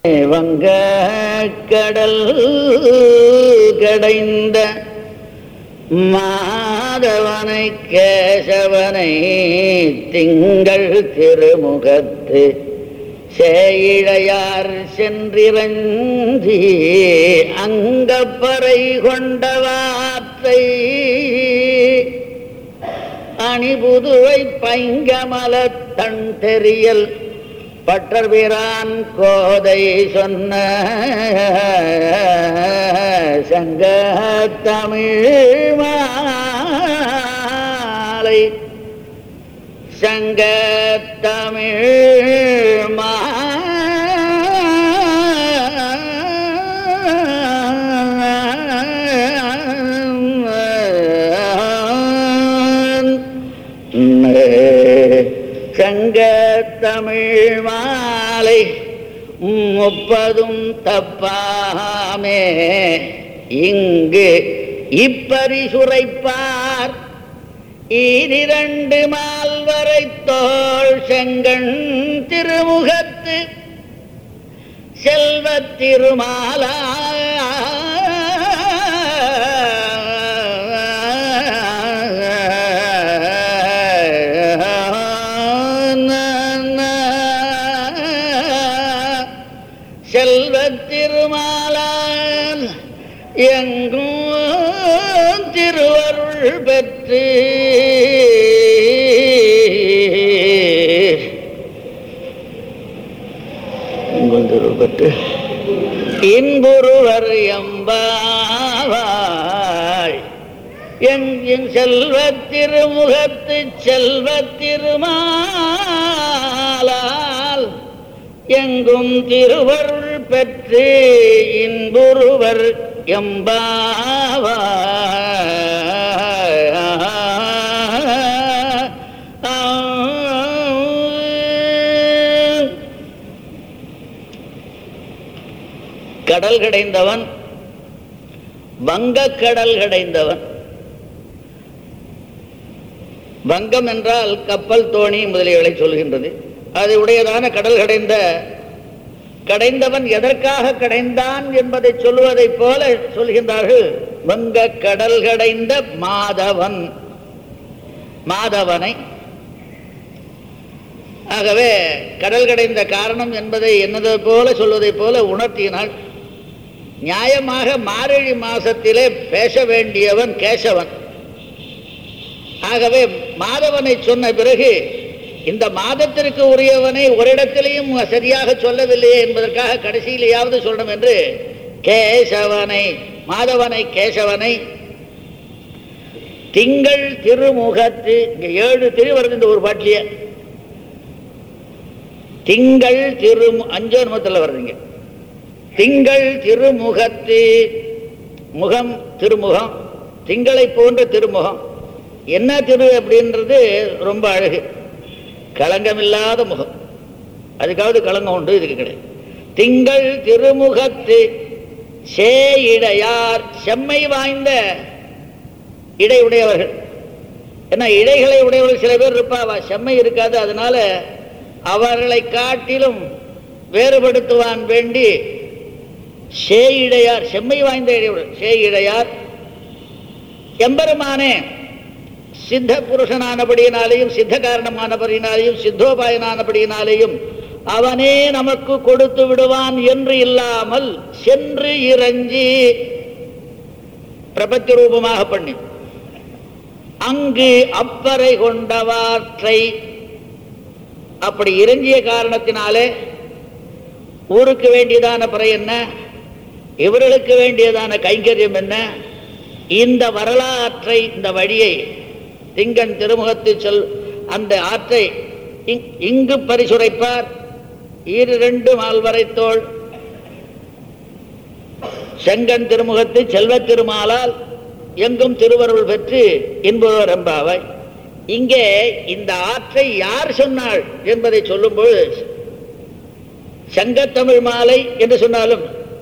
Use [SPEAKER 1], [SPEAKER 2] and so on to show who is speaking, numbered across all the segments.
[SPEAKER 1] வங்க கடல் கடைந்த மாதவனை கேசவனை திங்கள் திருமுகத்து சேயிழையார் சென்றிரஞ்சி அங்கப்பறை கொண்ட வார்த்தை அணிபுதுவை பைங்கமலத் தன் தெரியல் பட்டர்பிரான் கோதை சொன்ன சங்க தமிழ் மாலை சங்க தமிழ் சங்க தமிழ் மாலை முப்பதும் தப்பாமே இங்கு இப்பரிசுரைப்பார் ஈரிரண்டு மால்வரை தோள் செங்கண் திருமுகத்து செல்வத் திருமாலா செல்வத் திருமாலால் எங்கும் திருவருள் பெற்று எங்கும் திருவருள் பெற்று இன்புருவர் எம்பாவாய் எங்கின் செல்வத் திருமுகத்து செல்வத் திருமாலால் எங்கும் திருவருள் பெற்று இன்புருவர் எம்பாவாய் கடல் கடைந்தவன் வங்கக் கடல் கடைந்தவன் வங்கம் என்றால் கப்பல் தோணி முதலியவளை சொல்கின்றது அது உடையதான கடல் கடைந்த கடைந்தவன் எதற்காக கடைந்தான் என்பதை சொல்லுவதைப் போல சொல்கின்றார்கள் வங்க கடல் கடைந்த மாதவன் மாதவனை ஆகவே கடல் கடைந்த காரணம் என்பதை என்னதை போல சொல்வதைப் போல உணர்த்தினாள் நியாயமாக மார்கழி மாசத்திலே பேச வேண்டியவன் கேசவன் ஆகவே மாதவனை சொன்ன பிறகு இந்த மாதத்திற்கு உரியவனை ஒரு இடத்திலையும் சரியாக சொல்லவில்லையே என்பதற்காக கடைசியிலேயாவது சொல்லணும் என்று கேசவனை மாதவனை கேசவனை திங்கள் திருமுகத்து இங்க ஏழு திரு வருது இந்த ஒரு பாட்டிய திங்கள் திரு அஞ்சோ நிமிடத்தில் வருதுங்க திங்கள் திருமுகத்து முகம் திருமுகம் திங்களை போன்ற திருமுகம் என்ன திரு அப்படின்றது ரொம்ப அழகு களங்கமில்லாத முகம் அதுக்காவது களங்கம் உண்டு இதுக்கு கிடையாது திங்கள் திருமுகத்து சேயிடையார் செம்மை வாய்ந்த இடை உடையவர்கள் ஏன்னா இடைகளை உடையவர்கள் சில பேர் இருப்பாவா செம்மை இருக்காது அதனால அவர்களை காட்டிலும் வேறுபடுத்துவான் வேண்டி சேயிடையார் செம்மை வாய்ந்த இடையுடன் சேயிடையார் எம்பெருமானே சித்த புருஷனானபடியினாலேயும் சித்த காரணமானபடியினாலேயும் சித்தோபாயனானபடியினாலேயும் அவனே நமக்கு கொடுத்து விடுவான் என்று இல்லாமல் சென்று இறஞ்சி பிரபத்தி ரூபமாக பண்ணி அங்கு அப்பறை கொண்டவாற்றை அப்படி இறங்கிய காரணத்தினாலே ஊருக்கு வேண்டியதான பிறை என்ன இவர்களுக்கு வேண்டியதான கைங்கரியம் என்ன இந்த வரலாற்றை இந்த வழியை திங்கன் திருமுகத்து சொல் அந்த ஆற்றை இங்- இங்கு பரிசுரைப்பார் ஈரிரண்டு மால்வரைத்தோள் செங்கன் திருமுகத்து செல்வத் திருமாலால் எங்கும் திருவருள் பெற்று இன்பவர் எம்பாவாய் இங்கே இந்த ஆற்றை யார் சொன்னாள் என்பதை சொல்லும்போது சங்கத்தமிழ் மாலை என்று சொன்னாலும்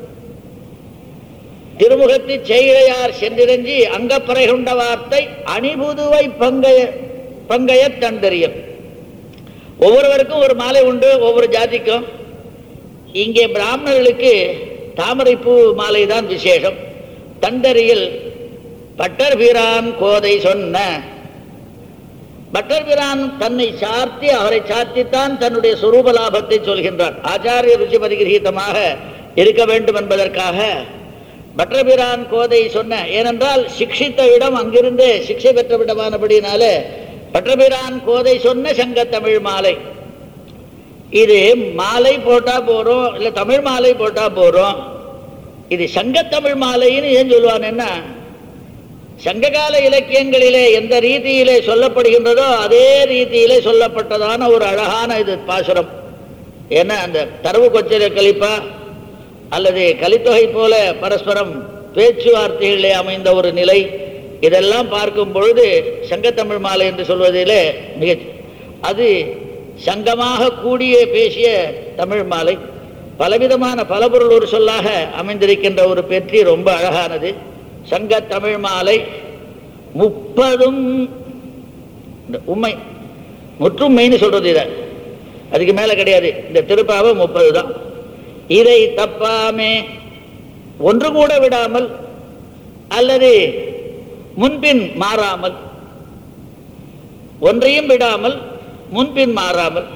[SPEAKER 1] திருமுகத்து செய்கையார் சென்றிரஞ்சி அங்கப்பறை கொண்ட வார்த்தை அணிபுதுவை பங்கைய பங்கைய தந்தரியம் ஒவ்வொருவருக்கும் ஒரு மாலை உண்டு ஒவ்வொரு ஜாதிக்கும் இங்கே பிராமணர்களுக்கு தாமரைப்பூ மாலை தான் விசேஷம் தண்டரியில் பட்டர் பிரான் கோதை சொன்ன பட்டர் பிரான் தன்னை சார்த்தி அவரை சார்த்தித்தான் தன்னுடைய சுரூப லாபத்தை சொல்கின்றார் ஆச்சாரிய ருச்சி பரிகிரகீதமாக இருக்க வேண்டும் என்பதற்காக பட்டர்பிரான் கோதை சொன்ன ஏனென்றால் சிக்ஷித்த இடம் அங்கிருந்தே சிக்ஷை பெற்ற விடமானபடினாலே பட்டர்பிரான் கோதை சொன்ன சங்கத்தமிழ் மாலை இது மாலை போட்டா போறோம் இல்ல தமிழ் மாலை போட்டா போறோம் இது சங்கத்தமிழ் மாலைன்னு ஏன் சொல்லுவானேன்னா சங்ககால இலக்கியங்களிலே எந்த ரீதியிலே சொல்லப்படுகின்றதோ அதே ரீதியிலே சொல்லப்பட்டதான ஒரு அழகான இது பாசுரம் ஏன்னா அந்த தரவு கொச்சரை கலிப்பா அல்லது கலித்தொகை போல பரஸ்பரம் பேச்சுவார்த்தைகளிலே அமைந்த ஒரு நிலை இதெல்லாம் பார்க்கும் பொழுது சங்கத்தமிழ் மாலை என்று சொல்வதிலே மிக அது சங்கமாக கூடிய பேசிய தமிழ் மாலை பலவிதமான பலபொருள் ஒரு சொல்லாக அமைந்திருக்கின்ற ஒரு பெற்றி ரொம்ப அழகானது சங்க தமிழ் மாலை முப்பதும் இந்த உண்மை முற்றுமைன்னு சொல்றது இதை அதுக்கு மேல கிடையாது இந்த திருப்பாவை முப்பது தான் இதை தப்பாமே ஒன்று கூட விடாமல் அல்லது முன்பின் மாறாமல் ஒன்றையும் விடாமல் முன்பின் மாறாமல்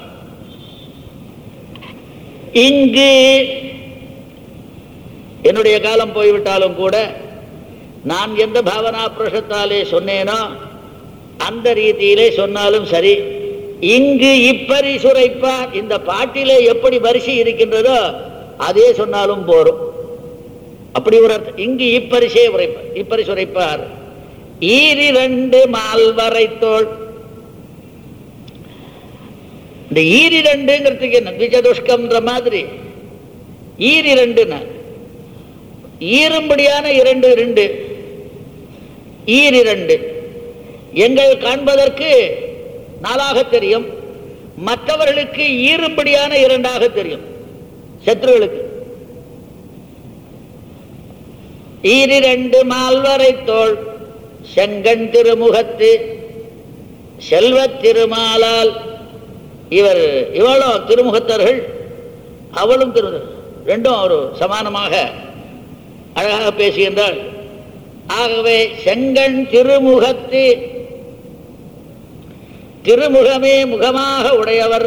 [SPEAKER 1] இங்கு என்னுடைய காலம் போய்விட்டாலும் கூட நான் எந்த பாவனா புருஷத்தாலே சொன்னேனோ அந்த ரீதியிலே சொன்னாலும் சரி இங்கு இப்பரி சுரைப்பார் இந்த பாட்டிலே எப்படி வரிசை இருக்கின்றதோ அதே சொன்னாலும் போரும் அப்படி ஒரு அர்த்தம் இங்கு இப்பரிசே உரைப்பார் இப்பரி சுரைப்பார் ஈரிரண்டு மால்வரைத்தோள் இந்த ஈரிரண்டுங்கிறதுக்கு என்ன திஜதுஷ்கம்ன்ற மாதிரி ஈரிரண்டுன்னு ஈரும்படியான இரண்டு இரண்டு ஈரிரண்டு எங்கள் காண்பதற்கு நாளாக தெரியும் மற்றவர்களுக்கு ஈரும்படியான இரண்டாக தெரியும் சத்ருகளுக்கு ஈரிரண்டு மால்வரை தோள் செங்கண் திருமுகத்து செல்வத் திருமாலால் இவர் இவளும் திருமுகத்தர்கள் அவளும் திரு ரெண்டும் ஒரு சமானமாக அழகாக பேசுகின்றாள் ஆகவே செங்கண் திருமுகத்து திருமுகமே முகமாக உடையவர்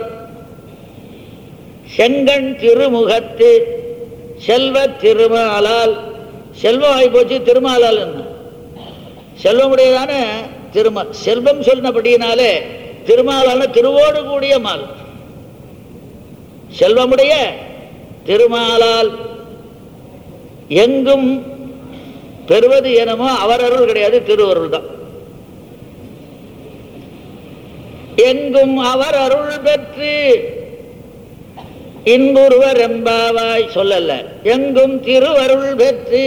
[SPEAKER 1] செங்கண் திருமுகத்து செல்வ திருமாலால் செல்வம் ஆகி போச்சு திருமாலால் என்ன செல்வமுடையதான திருமா செல்வம் சொன்னபடியினாலே திருமாலான திருவோடு கூடிய மால் செல்வமுடைய திருமாலால் எங்கும் பெறுவது எனமோ அவர் அருள் கிடையாது திருவருள் தான் எங்கும் அவர் அருள் பெற்று இன்புருவர் எம்பாவாய் சொல்லல எங்கும் திருவருள் பெற்று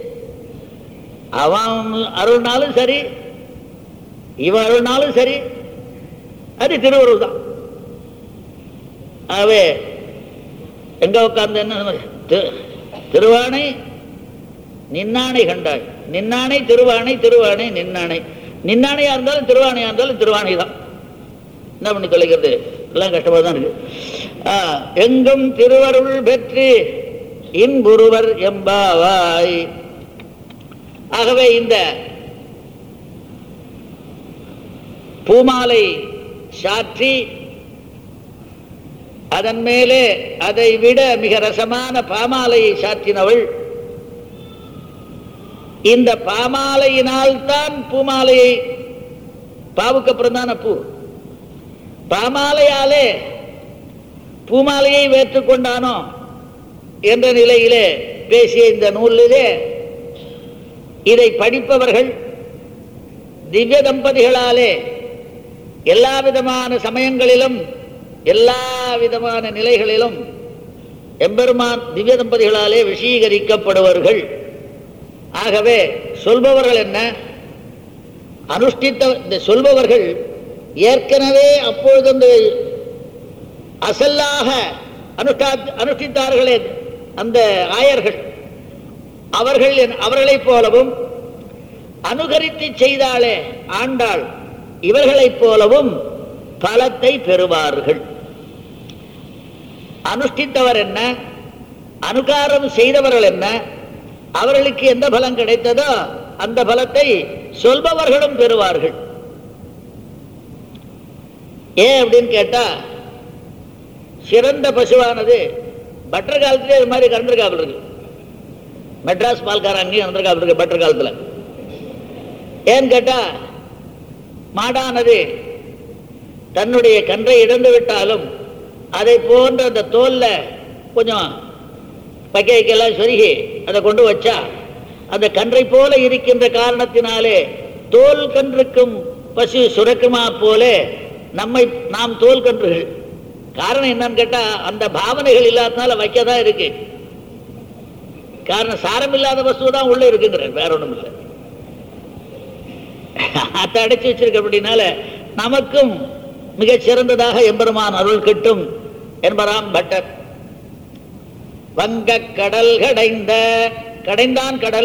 [SPEAKER 1] அவன் அருள்னாலும் சரி இவன் அருள்னாலும் சரி அது திருவருள் தான் ஆகவே எங்க உட்கார்ந்து என்ன தி- திருவானை நின்னானை கண்டாய் நின்னானை திருவானை திருவானை நின்னானை நின்னானையா இருந்தாலும் திருவானையா இருந்தாலும் திருவானை தான் என்ன பண்ணி தொலைக்கிறது எல்லாம் கஷ்டமா தான் இருக்கு ஆ, எங்கும் திருவருள் பெற்று இன்புருவர் எம்பாவாய் ஆகவே இந்த பூமாலை சாற்றி அதன் மேலே அதை விட மிக ரசமான பாமாலையை சாற்றினவள் இந்த பாமாலையினால் தான் பூமாலையை பாவுக்கு அப்புறம் தானே பூ பாமாலையாலே பூமாலையை வேற்றுக்கொண்டானோ என்ற நிலையிலே பேசிய இந்த நூலிலே இதை படிப்பவர்கள் திவ்ய தம்பதிகளாலே எல்லா விதமான சமயங்களிலும் எல்லா விதமான நிலைகளிலும் எம்பெருமான் திவ்ய தம்பதிகளாலே விஷீகரிக்கப்படுவார்கள் ஆகவே சொல்பவர்கள் என்ன அனுஷ்டித்த இந்த சொல்பவர்கள் ஏற்கனவே அப்பொழுது அந்த அசல்லாக அனுஷ்டா அனுஷ்டித்தார்களே அந்த ஆயர்கள் அவர்கள் என்- அவர்களைப் போலவும் அனுகரித்து செய்தாளே ஆண்டாள் இவர்களைப் போலவும் பலத்தை பெறுவார்கள் அனுஷ்டித்தவர் என்ன அனுகாரம் செய்தவர்கள் என்ன அவர்களுக்கு எந்த பலம் கிடைத்ததோ அந்த பலத்தை சொல்பவர்களும் பெறுவார்கள் ஏன் அப்படின்னு கேட்டா சிறந்த பசுவானது பட்டர் காலத்திலே இது மாதிரி கறந்துருக்காமல் இருக்கு மெட்ராஸ் பால்கார அங்கேயும் கறந்துருக்காமல் இருக்கு பட்டர் காலத்தில் ஏன்னு கேட்டா மாடானது தன்னுடைய கன்றை இழந்து விட்டாலும் அதை போன்ற அந்த தோல்ல கொஞ்சம் பக்கைக்கெல்லாம் சொருகி அதை கொண்டு வச்சா அந்த கன்றை போல இருக்கின்ற காரணத்தினாலே தோல் கன்றுக்கும் பசு சுரக்குமா போல நம்மை நாம் தோல் கன்றுகள் காரணம் என்னன்னு கேட்டா அந்த பாவனைகள் இல்லாதனால வைக்கதான் இருக்கு காரணம் சாரம் இல்லாத வஸ்து தான் உள்ள இருக்குங்கிற வேற ஒண்ணும் இல்லை அதை அடைச்சு வச்சிருக்க அப்படின்னால நமக்கும் மிகச் சிறந்ததாக எம்பெருமான் அருள் கிட்டும் என்பதாம் பட்டர் வங்க கடல் கடைந்த கடைந்தான் கடல்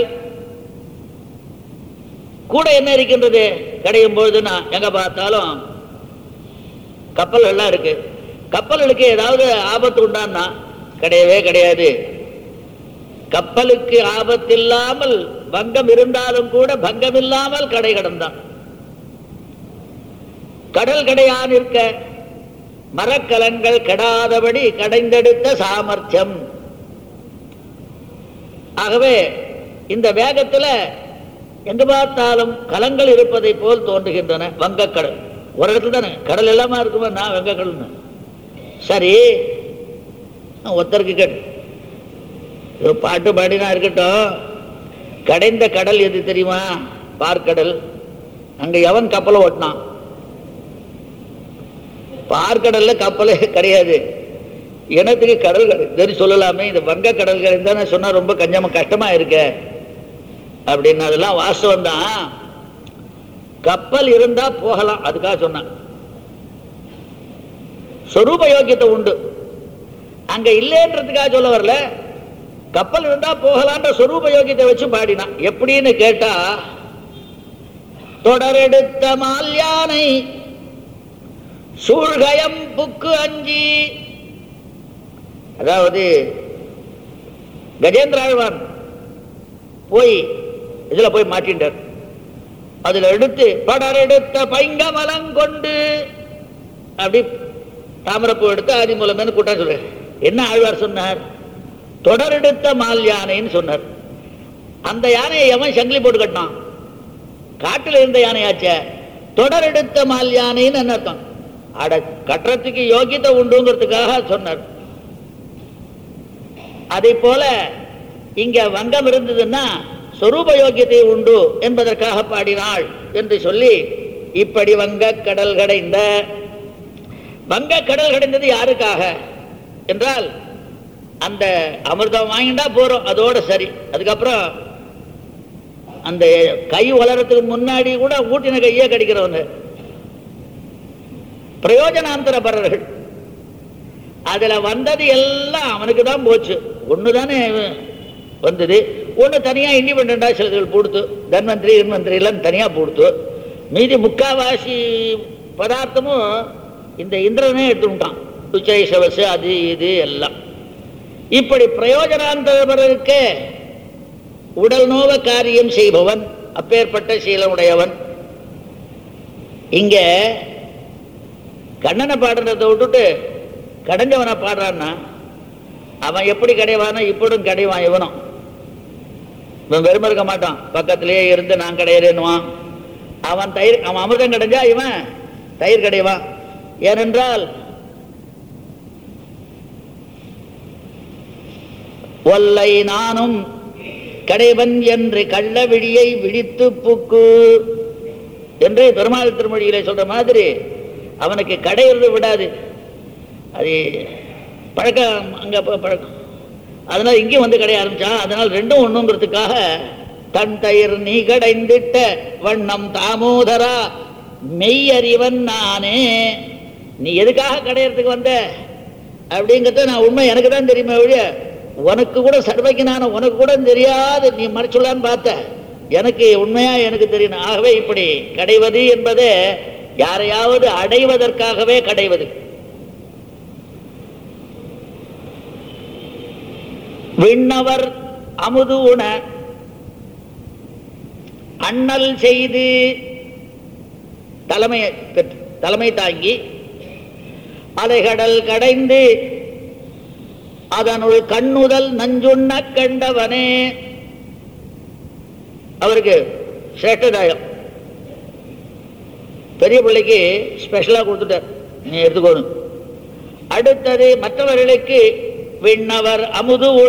[SPEAKER 1] கூட என்ன இருக்கின்றது கடையும் பொழுதுனா எங்க பார்த்தாலும் கப்பல்கள்லாம் இருக்கு கப்பல்களுக்கு ஏதாவது ஆபத்து உண்டான்னா கிடையவே கிடையாது கப்பலுக்கு ஆபத்தில்லாமல் பங்கம் இருந்தாலும் கூட பங்கம் இல்லாமல் கடை கடந்தான் கடல் கடையான் இருக்க மரக்கலங்கள் கெடாதபடி கடைந்தெடுத்த சாமர்த்தியம் ஆகவே இந்த வேகத்துல எங்க பார்த்தாலும் கலங்கள் இருப்பதை போல் தோன்றுகின்றன வங்கக்கடல் ஒரு இடத்துல தானே கடல் எல்லாமா இருக்குமா நான் வங்கக்கடல்னு சரி ஒருத்தருக்கு கேட்டு ஒரு பாட்டு பாடினா இருக்கட்டும் கடைந்த கடல் எது தெரியுமா பார்க்கடல் அங்க எவன் கப்பலை ஓட்டினான் பார்க்கடல்ல கப்பலே கிடையாது இனத்துக்கு கடல் கடை சொல்லலாமே இந்த வங்க கடல் கடைந்தானே சொன்னா ரொம்ப கஞ்சமா கஷ்டமா இருக்க அப்படின்னு அதெல்லாம் வாஸ்தவம் தான் கப்பல் இருந்தா போகலாம் அதுக்காக சொன்னான் சொரூப யோக்கியத்தை உண்டு அங்க இல்லைன்றதுக்காக சொல்ல வரல கப்பல் இருந்தா போகலான்ற சொரூப யோகியத்தை வச்சு பாடினான் எப்படின்னு கேட்டா தொடரெடுத்த மால் யானை சூழ்கயம் புக்கு அஞ்சி அதாவது கஜேந்திர ஆழ்வான் போய் இதுல போய் மாட்டின்றார் அதுல எடுத்து படரெடுத்த பைங்கமலம் கொண்டு அப்படி தாமரப்பூ எடுத்து ஆதி மூலமே கூட்டம் சொல்ற என்ன ஆழ்வார் சொன்னார் தொடரெடுத்த மால் யானைன்னு சொன்னார் அந்த யானையை எவன் சங்கிலி போட்டு கட்டினான் காட்டுல இருந்த யானையாச்ச தொடரெடுத்த மால் யானைன்னு என்ன அர்த்தம் அட கட்டுறதுக்கு யோகியத்தை உண்டுங்கிறதுக்காக சொன்னார் அதே போல இங்க வங்கம் இருந்ததுன்னா சொரூப யோகியத்தை உண்டு என்பதற்காக பாடினாள் என்று சொல்லி இப்படி வங்க கடல் கடைந்த வங்க கடல் கடைந்தது யாருக்காக என்றால் அந்த அமிர்தம் வாங்கிட்டா போறோம் அதோட சரி அதுக்கப்புறம் அந்த கை வளரத்துக்கு முன்னாடி கூட ஊட்டின கையே கடிக்கிறவங்க பிரயோஜனாந்தரபரர்கள் அதுல வந்தது எல்லாம் அவனுக்கு தான் போச்சு ஒன்று தானே வந்தது ஒன்று தனியா இண்டிபெண்டா சிலர்கள் போடுத்து தன்வந்திரி இன்வந்திரி எல்லாம் தனியா போடுத்து மீதி முக்காவாசி பதார்த்தமும் இந்த இந்திரனே எடுத்துட்டான் உச்சை சவசு அது இது எல்லாம் இப்படி பிரயோஜனாந்தரபரருக்கு உடல் நோவ காரியம் செய்பவன் அப்பேற்பட்ட சீலமுடையவன் இங்க கண்ணனை பாடுறதை விட்டுட்டு கடைஞ்சவனை பாடுறான்னா அவன் எப்படி கிடைவானோ இப்படும் கிடைவான் இவனும் இவன் வெறும இருக்க மாட்டான் பக்கத்திலேயே இருந்து நான் கிடையிறேன்னுவான் அவன் தயிர் அவன் அமிர்தம் கிடைஞ்சா இவன் தயிர் கிடைவான் ஏனென்றால் ஒல்லை நானும் கடைவன் என்று கள்ள விழியை விழித்து புக்கு என்று பெருமாள் திருமொழியிலே சொல்ற மாதிரி அவனுக்கு கடையிறது விடாது அது பழக்கம் அங்க ப- பழக்கம் அதனால இங்கேயும் வந்து கடைய ஆரம்பிச்சான் அதனால் ரெண்டும் ஒண்ணுங்கிறதுக்காக தன் தயிர் நீ கடைந்திட்ட வண்ணம் தாமோதரா மெய்யறிவன் நானே நீ எதுக்காக கடையறதுக்கு வந்த அப்படிங்கிறத நான் உண்மை எனக்கு தான் தெரியுமே ஒழிய உனக்கு கூட சர்வஜனான உனக்கு கூட தெரியாது நீ மறைச்சுள்ளான்னு பார்த்த எனக்கு உண்மையா எனக்கு தெரியணும் ஆகவே இப்படி கடைவது என்பது யாரையாவது அடைவதற்காகவே கடைவது விண்ணவர் அமுது உண அண்ணல் செய்து தலைமை பெற்று தலைமை தாங்கி அலைகடல் கடைந்து அதனுள் கண்ணுதல் நஞ்சுண்ண கண்டவனே அவருக்கு சேட்டதாயம் பெரிய பிள்ளைக்கு ஸ்பெஷலாக கொடுத்துட்டார் நீ எடுத்துக்கோணும் அடுத்தது மற்றவர்களுக்கு விண்ணவர் அமுது உண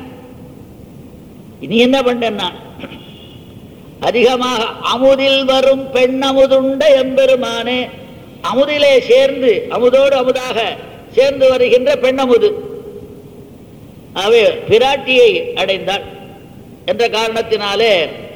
[SPEAKER 1] நீ என்ன பண்ணா அதிகமாக அமுதில் வரும் பெண் அமுதுண்ட எம்பெருமானே அமுதிலே சேர்ந்து அமுதோடு அமுதாக சேர்ந்து வருகின்ற பெண் அமுது அவை பிராட்டியை அடைந்தாள் என்ற காரணத்தினாலே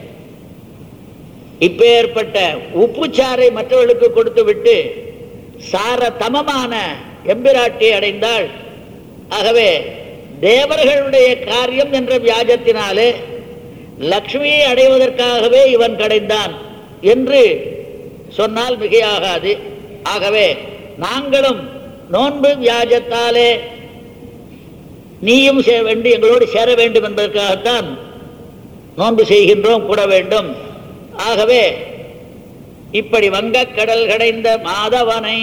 [SPEAKER 1] இப்பேற்பட்ட உப்புச்சாறை மற்றவர்களுக்கு கொடுத்து விட்டு சார தமமான எம்பிராட்டியை அடைந்தாள் ஆகவே தேவர்களுடைய காரியம் என்ற வியாஜத்தினாலே லக்ஷ்மியை அடைவதற்காகவே இவன் கடைந்தான் என்று சொன்னால் மிகையாகாது ஆகவே நாங்களும் நோன்பு வியாஜத்தாலே நீயும் சேர வேண்டும் எங்களோடு சேர வேண்டும் என்பதற்காகத்தான் நோன்பு செய்கின்றோம் கூட வேண்டும் ஆகவே இப்படி வங்கக் கடல் கடைந்த மாதவனை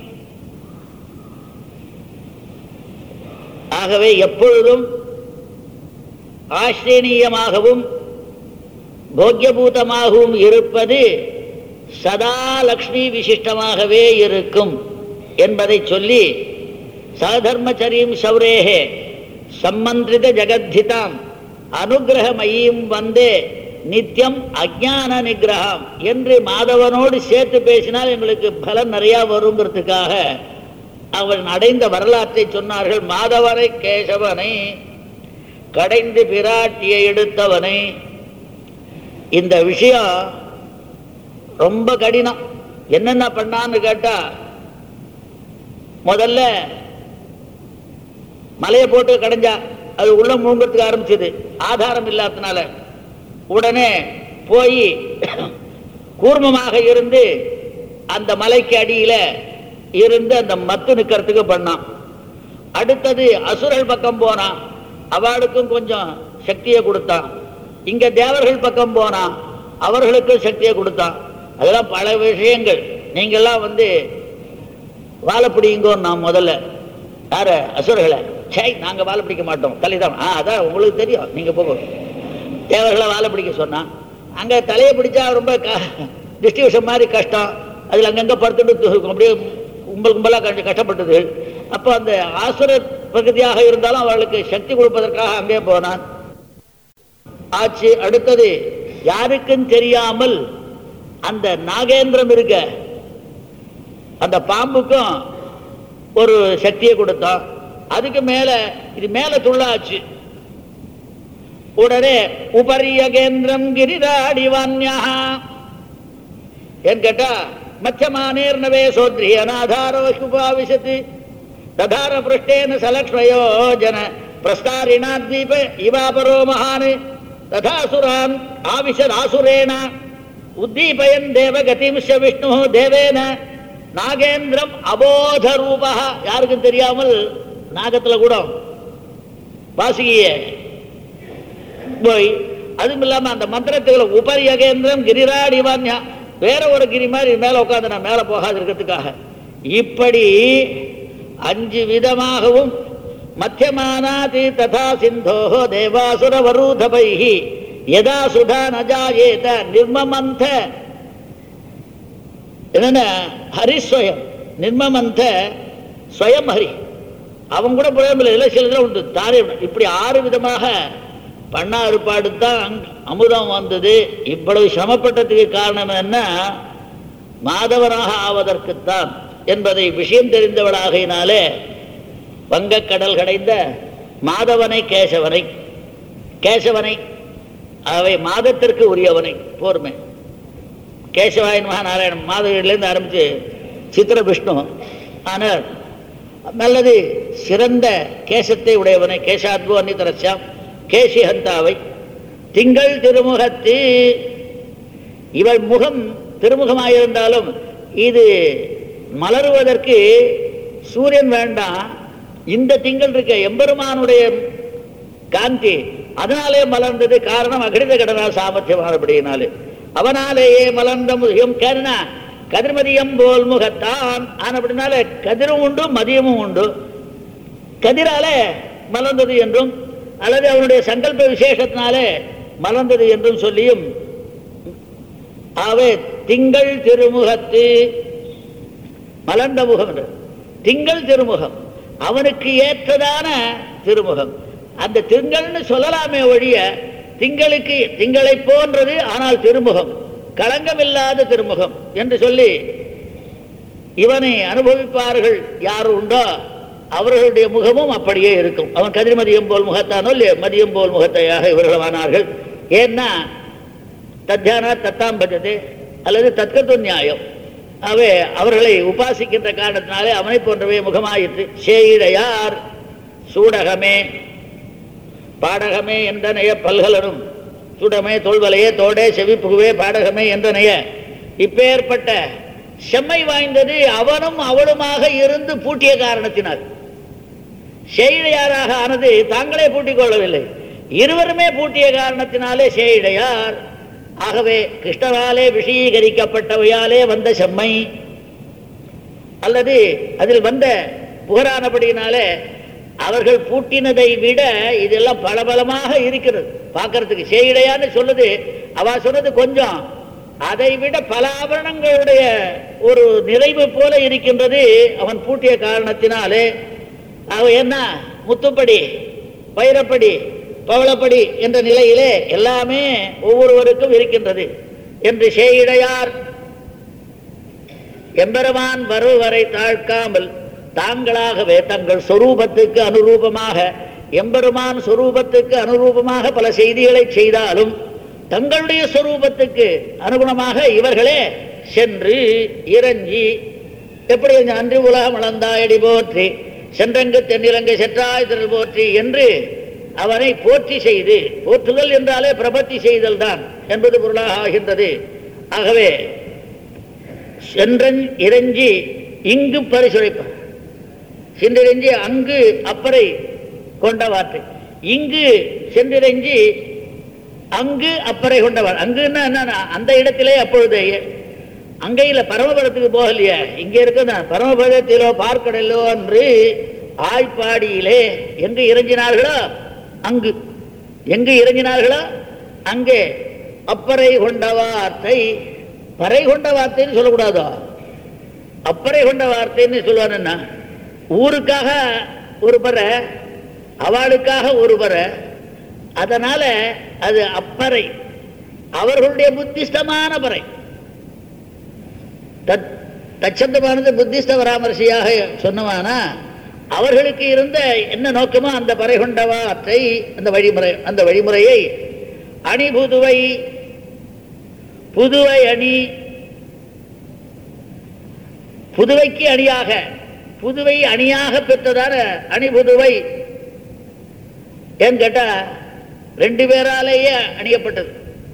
[SPEAKER 1] ஆகவே எப்பொழுதும் ஆசிரியமாகவும் போக்கியபூதமாகவும் இருப்பது சதா லக்ஷ்மி விசிஷ்டமாகவே இருக்கும் என்பதை சொல்லி சதர்மச்சரியும் சௌரேகே சம்மந்திரித ஜெகத்திதாம் அனுகிரகமயீம் வந்தே நித்தியம் அஜான நிகிரகம் என்று மாதவனோடு சேர்த்து பேசினால் எங்களுக்கு பலன் நிறையா வருங்கிறதுக்காக அவன் அடைந்த வரலாற்றை சொன்னார்கள் மாதவனை கேசவனை கடைந்து பிராட்டியை எடுத்தவனை இந்த விஷயம் ரொம்ப கடினம் என்னென்ன பண்ணான்னு கேட்டா முதல்ல மலையை போட்டு கடைஞ்சா அது உள்ள மூங்கிறதுக்கு ஆரம்பிச்சது ஆதாரம் இல்லாததுனால உடனே போய் கூர்மமாக இருந்து அந்த மலைக்கு அடியில இருந்து அந்த மத்து நிற்கிறதுக்கு பண்ணான் அடுத்தது அசுரல் பக்கம் போனான் அவளுக்கும் கொஞ்சம் சக்தியை கொடுத்தான் இங்க தேவர்கள் பக்கம் போனான் அவர்களுக்கும் சக்தியை கொடுத்தான் அதெல்லாம் பல விஷயங்கள் நீங்கெல்லாம் வந்து வாழை பிடிங்கோ நான் முதல்ல யார அசுரர்களை சை நாங்க வாழை பிடிக்க மாட்டோம் தலைதான் ஆ அதான் உங்களுக்கு தெரியும் நீங்க போக தேவர்களை வாழை பிடிக்க சொன்னான் அங்க தலையை பிடிச்சா ரொம்ப டிஸ்ட்ரிபியூஷன் மாதிரி கஷ்டம் அதுல அங்கங்க படுத்துட்டு இருக்கும் அப்படியே கும்பல் கும்பலா கொஞ்சம் கஷ்டப்பட்டது அப்போ அந்த ஆசுர பிரகதியாக இருந்தாலும் அவளுக்கு சக்தி கொடுப்பதற்காக அங்கே போனான் ஆச்சு அடுத்தது யாருக்கும் தெரியாமல் அந்த நாகேந்திரம் இருக்க அந்த பாம்புக்கும் ஒரு சக்தியை கொடுத்தான் அதுக்கு மேல இது மேல துள்ளாச்சு உடனே உபரியகேந்திரம் கிரிதாடிவான்யா ஏன்னு கேட்டா மச்சமானேர்னவே சோத்ரி அநாதாரோ உபாவிசத்து ததார பிருஷ்டேன சலக்ஷ்மயோ ஜன பிரஸ்தாரிணா தீப இவாபரோ மகான் ததாசுரான் ஆவிஷதாசுரேண உத்தீபயன் தேவகதிம்ஷ விஷ்ணு தேவேன நாகேந்திரம் அபோத ரூபா யாருக்கும் தெரியாமல் நாகத்துல கூட வாசிகிய போய் அதுவும் இல்லாம அந்த மந்திரத்துகளை உபரி அகேந்திரம் கிரிராடிவான்யா வேற ஒரு கிரி மாதிரி மேல உட்காந்து நான் மேல போகாது இருக்கிறதுக்காக இப்படி அஞ்சு விதமாகவும் மத்தியமானாதி ததா சிந்தோ தேவாசுர வரூதபைஹி யதா சுதா நஜாயேத நிர்மமந்த என்னென்ன ஹரிஸ்வயம் நிர்மமந்த ஸ்வயம் ஹரி அவன் கூட புலம்பில் இல்லை சில இதில் உண்டு தாரே இப்படி ஆறு விதமாக பண்ணா ஏற்பாடு தான் அமுதம் வந்தது இவ்வளவு சிரமப்பட்டதுக்கு காரணம் என்ன மாதவனாக ஆவதற்குத்தான் என்பதை விஷயம் தெரிந்தவளாகையினாலே வங்கக்கடல் கடைந்த மாதவனை கேசவனை கேசவனை அவை மாதத்திற்கு உரியவனை போர்மை கேசவாயன் மகாநாராயணன் மாதவியிலேருந்து ஆரம்பித்து சித்திர விஷ்ணு ஆனால் நல்லது சிறந்த கேசத்தை உடையவனை கேசாத்வோ அன்னிதரஸ்யாம் கேசி ஹந்தாவை திங்கள் திருமுகத்து இவள் முகம் திருமுகமாயிருந்தாலும் இது மலருவதற்கு சூரியன் வேண்டாம் இந்த திங்கள் இருக்க எம்பெருமானுடைய காந்தி அதனாலே மலர்ந்தது காரணம் அகடித கடனா சாமர்த்தியமானபடியினாலே அவனாலேயே மலர்ந்த முகம் கருணா கதிர்மதியம் போல் முகத்தான் ஆனபடினால கதிரும் உண்டு மதியமும் உண்டு கதிராலே மலர்ந்தது என்றும் அல்லது அவனுடைய சங்கல்ப விசேஷத்தினாலே மலர்ந்தது என்றும் சொல்லியும் ஆகவே திங்கள் திருமுகத்து மலர்ந்த முகம் என்று திங்கள் திருமுகம் அவனுக்கு ஏற்றதான திருமுகம் அந்த திங்கள்னு சொல்லலாமே ஒழிய திங்களுக்கு திங்களை போன்றது ஆனால் திருமுகம் களங்கமில்லாத திருமுகம் என்று சொல்லி இவனை அனுபவிப்பார்கள் யார் உண்டோ அவர்களுடைய முகமும் அப்படியே இருக்கும் அவன் கதிர்மதியம் போல் முகத்தானோ இல்லையோ மதியம் போல் முகத்தையாக இவர்களானார்கள் ஏன்னா தத்தியானா தத்தாம் பஜது அல்லது தற்கத்து நியாயம் அவை அவர்களை உபாசிக்கின்ற காரணத்தினாலே அவனை போன்றவே முகமாயிற்று சேயிடையார் சூடகமே பாடகமே என்றனைய பல்கலனும் சுடமே தோல்வலையே தோடே செவிப்புகுவே பாடகமே என்றனைய இப்பேற்பட்ட செம்மை வாய்ந்தது அவனும் அவளுமாக இருந்து பூட்டிய காரணத்தினால் சேயிடையாராக ஆனது தாங்களே பூட்டிக் கொள்ளவில்லை இருவருமே பூட்டிய காரணத்தினாலே சேயிடையார் ஆகவே கிருஷ்ணராலே விஷயீகரிக்கப்பட்டவையாலே வந்த செம்மை அல்லது அதில் வந்த புகரானபடியினாலே அவர்கள் பூட்டினதை விட இதெல்லாம் பலபலமாக இருக்கிறது பார்க்கறதுக்கு சேயிடையான்னு சொல்லுது அவ சொன்னது கொஞ்சம் அதை விட பல ஆபரணங்களுடைய ஒரு நிறைவு போல இருக்கின்றது அவன் பூட்டிய காரணத்தினாலே அவ என்ன முத்துப்படி வைரப்படி பவளப்படி என்ற நிலையிலே எல்லாமே ஒவ்வொருவருக்கும் இருக்கின்றது என்று சேயிடையார் எம்பெருமான் வருவரை தாழ்க்காமல் தாங்களாகவே தங்கள் சொரூபத்துக்கு அனுரூபமாக எம்பெருமான் சொரூபத்துக்கு அனுரூபமாக பல செய்திகளை செய்தாலும் தங்களுடைய சொரூபத்துக்கு அனுகுணமாக இவர்களே சென்று இறஞ்சி எப்படி அன்று உலகம் அளந்தாயடி போற்றி சென்றங்கு தென்னிலங்கை செற்றாய் திரள் போற்றி என்று அவனை போற்றி செய்து போற்றுதல் என்றாலே பிரபத்தி செய்தல் தான் என்பது பொருளாக ஆகின்றது ஆகவே சென்றன் இறைஞ்சி இங்கு பரிசுரைப்பார் சென்றிறைஞ்சி அங்கு அப்பறை கொண்டவாற்று இங்கு சென்றிறைஞ்சி அங்கு அப்பறை கொண்டவார் அங்குன்னா என்ன அந்த இடத்திலே அப்பொழுது அங்கையில பரமபதத்துக்கு போகலையே இங்க இருக்க பரமபதத்திலோ பார்க்கடலோ என்று ஆய்ப்பாடியிலே எங்கு இறங்கினார்களோ அங்கு எங்கு இறங்கினார்களோ அங்கே அப்பறை கொண்ட வார்த்தை பறை கொண்ட வார்த்தைன்னு சொல்லக்கூடாதோ அப்பறை கொண்ட வார்த்தைன்னு சொல்லுவானுன்னா ஊருக்காக ஒரு பறை அவளுக்காக ஒரு பறை அதனால அது அப்பறை அவர்களுடைய புத்திஷ்டமான பறை தத் தச்சந்தமானது புத்திஸ்த பராமரிசையாக சொன்னவானா அவர்களுக்கு இருந்த என்ன நோக்கமோ அந்த பறை கொண்ட வார்த்தை அந்த வழிமுறை அந்த வழிமுறையை அணி புதுவை புதுவை அணி புதுவைக்கு அணியாக புதுவை அணியாக பெற்றதான அணி புதுவை ஏன்னு கேட்டா ரெண்டு பேராலேயே அணியப்பட்டது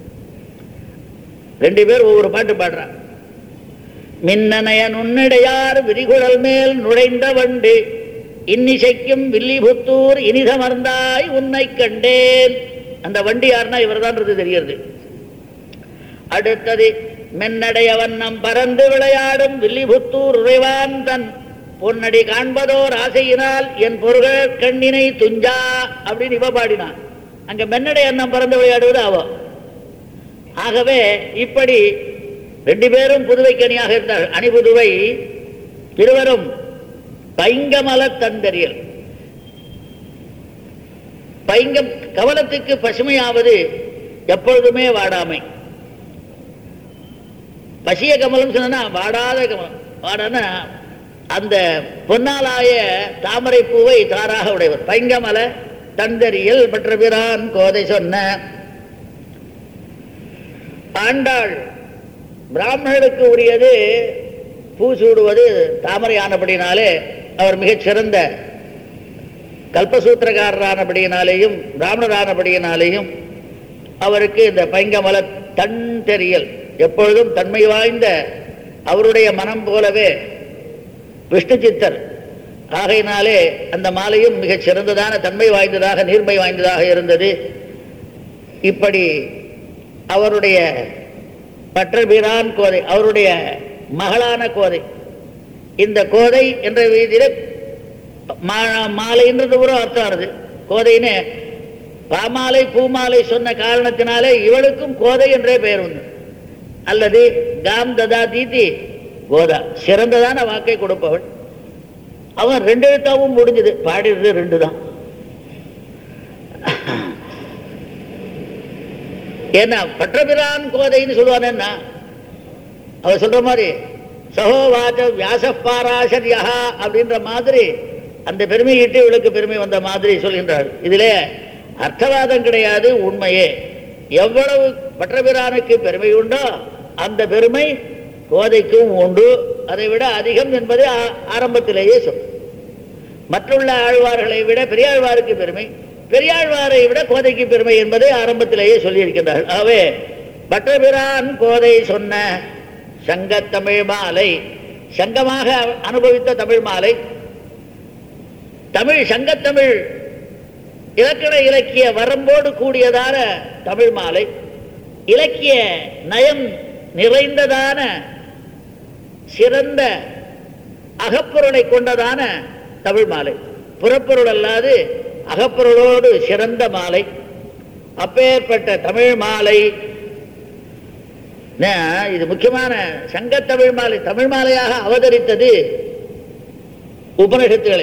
[SPEAKER 1] ரெண்டு பேர் ஒவ்வொரு பாட்டு பாடுறான் மின்னனைய நுண்ணிடையார் விரிகுழல் மேல் நுழைந்த வண்டு இன்னிசைக்கும் வில்லிபுத்தூர் இனிதமர்ந்தாய் உன்னை கண்டேன் அந்த வண்டி யாருன்னா இவர்தான் தெரிகிறது அடுத்தது மென்னடைய வண்ணம் பறந்து விளையாடும் வில்லிபுத்தூர் உறைவான் தன் பொன்னடி காண்பதோர் ஆசையினால் என் பொருள் கண்ணினை துஞ்சா அப்படின்னு இவ பாடினான் அங்க மென்னடை அன்னம் பறந்து விளையாடுவது அவ ஆகவே இப்படி ரெண்டு பேரும் புதுவைக்கு அணியாக இருந்தார் அணி புதுவை இருவரும் பைங்கமல தந்தரியல் பைங்கம் கவலத்துக்கு பசுமையாவது எப்பொழுதுமே வாடாமை பசிய கமலம் சொன்னா வாடாத கமலம் வாடான அந்த பொன்னாலாய தாமரை பூவை தாராக உடையவர் பைங்கமல தந்தரியல் மற்ற பிரான் கோதை சொன்ன ஆண்டாள் பிராமணர்களுக்கு உரியது பூ சூடுவது தாமரை ஆனபடினாலே அவர் மிகச் சிறந்த கல்பசூத்திரக்காரரானபடியினாலேயும் பிராமணரானபடியினாலேயும் அவருக்கு இந்த பைங்கமல தன் தெரியல் எப்பொழுதும் தன்மை வாய்ந்த அவருடைய மனம் போலவே விஷ்ணு சித்தர் ஆகையினாலே அந்த மாலையும் மிகச் சிறந்ததான தன்மை வாய்ந்ததாக நீர்மை வாய்ந்ததாக இருந்தது இப்படி அவருடைய பற்றபிரான் கோதை அவருடைய மகளான கோதை இந்த கோதை என்ற வீதியில மா- மாலைன்றது ஒரு அர்த்தம் வருது கோதைன்னு பாமாலை பூமாலை சொன்ன காரணத்தினாலே இவளுக்கும் கோதை என்றே பெயர் உண்டு அல்லது காம் ததா தீதி கோதா சிறந்ததான வாக்கை கொடுப்பவள் அவன் ரெண்டு எழுத்தாவும் முடிஞ்சது பாடிறது ரெண்டு தான் ஏன்னா பற்றபிரான் கோதைன்னு சொல்லுவானேன்னா அவ சொல்ற மாதிரி சகோவாச்ச வியாசப்பாராசரியா அப்படின்ற மாதிரி அந்த பெருமையிட்டு இவளுக்கு பெருமை வந்த மாதிரி சொல்கின்றார் இதிலே அர்த்தவாதம் கிடையாது உண்மையே எவ்வளவு பற்றபிரானுக்கு பெருமை உண்டோ அந்த பெருமை கோதைக்கும் உண்டு அதை விட அதிகம் என்பது ஆ- ஆரம்பத்திலேயே சொல் மற்றுள்ள ஆழ்வார்களை விட பெரியாழ்வாருக்கு பெருமை பெரியாழ்வாரை விட கோதைக்கு பெருமை என்பதை ஆரம்பத்திலேயே சொல்லியிருக்கின்றார்கள் ஆகவே பட்டபிரான் கோதை சொன்ன சங்கத் தமிழ் மாலை சங்கமாக அனுபவித்த தமிழ் மாலை தமிழ் சங்கத்தமிழ் இலக்கண இலக்கிய வரம்போடு கூடியதான தமிழ் மாலை இலக்கிய நயம் நிறைந்ததான சிறந்த அகப்பொருளை கொண்டதான தமிழ் மாலை புறப்பொருள் அல்லாது அகப்பொருளோடு சிறந்த மாலை அப்பேற்பட்ட தமிழ் மாலை ந, இது முக்கியமான சங்க தமிழ் மாலை தமிழ் மாலையாக அவதரித்தது உபனிஷத்துகளை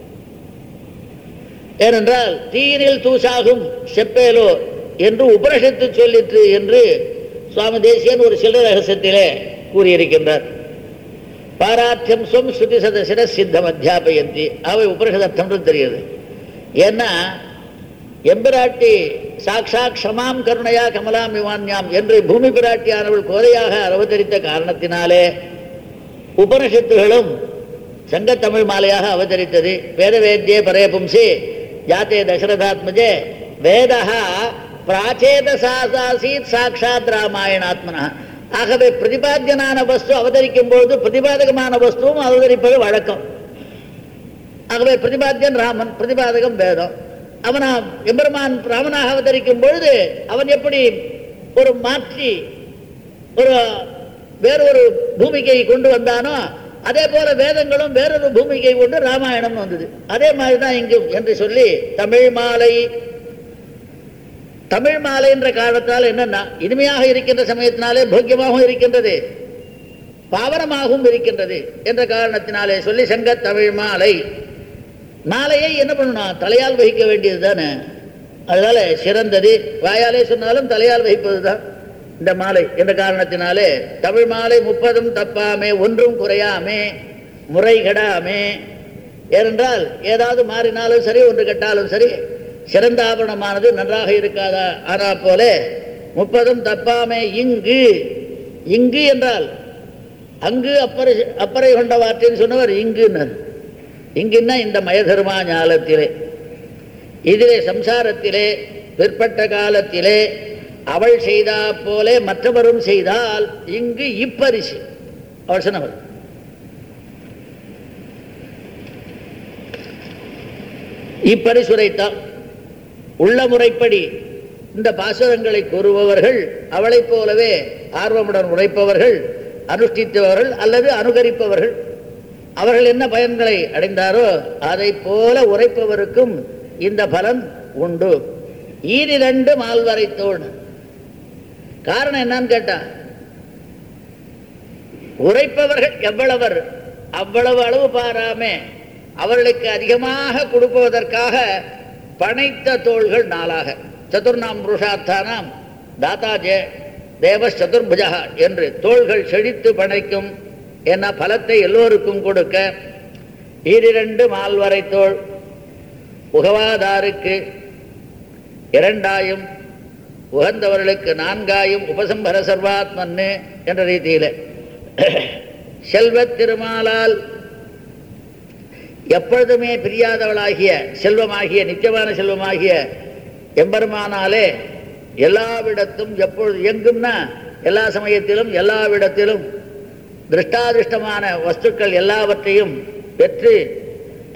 [SPEAKER 1] ஏனென்றால் தீயினில் தூசாகும் செப்பேலோ என்று உபனிஷத்து சொல்லிற்று என்று சுவாமி தேசியன் ஒரு சில ரகசியத்திலே கூறியிருக்கின்றார் பாராத்தியம் சொம் ஸ்ருதி சதசிர சித்தம் அத்தியாபயந்தி அவை உபனிஷதர்த்தம்னு தெரியுது ஏன்னா எம்பிராட்டி சாக்ஷாத் க்ஷமாம் கருணையா கமலாம் விமான்யாம் என்று பூமி பிராட்டியானவள் கோதையாக அவதரித்த காரணத்தினாலே உபனிஷத்துகளும் சங்கத்தமிழ் மாலையாக அவதரித்தது வேதவேத்யே பரேபும்சி ஜாத்தே தசரதாத்மஜே வேதா பிராச்சேதசாசீத் சாட்சாத் ராமாயணாத்மனா ஆகவே பிரதிபாத்தியனான வஸ்து அவதரிக்கும் பொழுது பிரதிபாதகமான வஸ்துவும் அவதரிப்பது வழக்கம் ஆகவே பிரதிபாத்தியன் ராமன் பிரதிபாதகம் வேதம் அவனா எம்பெருமான் ராமனாக அவதரிக்கும் பொழுது அவன் எப்படி ஒரு மாற்றி ஒரு வேறொரு பூமிகையை கொண்டு வந்தானோ அதே போல வேதங்களும் வேறொரு பூமிகை கொண்டு ராமாயணம் வந்தது அதே மாதிரி தான் இங்கும் என்று சொல்லி தமிழ் மாலை தமிழ் மாலை என்ற காரணத்தால் என்னன்னா இனிமையாக இருக்கின்ற சமயத்தினாலே போக்கியமாகவும் இருக்கின்றது பாவனமாகவும் இருக்கின்றது என்ற காரணத்தினாலே சொல்லி சங்க தமிழ் மாலை மாலையை என்ன பண்ணணும் தலையால் வகிக்க வேண்டியது தானே அதனால சிறந்தது வாயாலே சொன்னாலும் தலையால் வகிப்பது தான் இந்த மாலை என்ற காரணத்தினாலே தமிழ் மாலை முப்பதும் தப்பாமே ஒன்றும் குறையாமே முறை கெடாமே ஏனென்றால் ஏதாவது மாறினாலும் சரி ஒன்று கெட்டாலும் சரி சிறந்த ஆபரணமானது நன்றாக இருக்காதா ஆனா போல முப்பதும் தப்பாமே இங்கு இங்கு என்றால் அங்கு அப்பறை அப்பறை கொண்ட வார்த்தைன்னு சொன்னவர் இங்குன்னார் இங்குன்னா இந்த மயதர்மா ஞாலத்திலே இதிலே சம்சாரத்திலே பிற்பட்ட காலத்திலே அவள் செய்தா போலே மற்றவரும் செய்தால் இங்கு இப்பரிசு அவள் சொன்னவர் இப்பரிசுரைத்தான் உள்ள முறைப்படி இந்த பாசுரங்களை கூறுபவர்கள் அவளைப் போலவே ஆர்வமுடன் உழைப்பவர்கள் அனுஷ்டித்தவர்கள் அல்லது அனுகரிப்பவர்கள் அவர்கள் என்ன பயன்களை அடைந்தாரோ அதை போல உரைப்பவருக்கும் இந்த பலன் உண்டு ஈரிரண்டு மால்வரை தோல் காரணம் என்னன்னு கேட்டா உரைப்பவர்கள் எவ்வளவர் அவ்வளவு அளவு பாராமே அவர்களுக்கு அதிகமாக கொடுப்பதற்காக பனைத்த தோள்கள் நாளாக சதுர்ணாம் புருஷார்த்தானாம் தாத்தா ஜே தேவ சதுர்புஜா என்று தோள்கள் செழித்து பனைக்கும் என்ன பலத்தை எல்லோருக்கும் கொடுக்க ஈரிரண்டு மால்வரை தோள் உகவாதாருக்கு இரண்டாயும் உகந்தவர்களுக்கு நான்காயும் உபசம்பர சர்வாத்மன்னு என்ற ரீதியில் செல்வத் திருமாலால் எப்பொழுதுமே பிரியாதவளாகிய செல்வமாகிய நித்தியமான செல்வமாகிய எம்பெருமானாலே எல்லாவிடத்தும் எப்பொழுது எங்கும்னா எல்லா சமயத்திலும் எல்லாவிடத்திலும் திருஷ்டாதிருஷ்டமான வஸ்துக்கள் எல்லாவற்றையும் பெற்று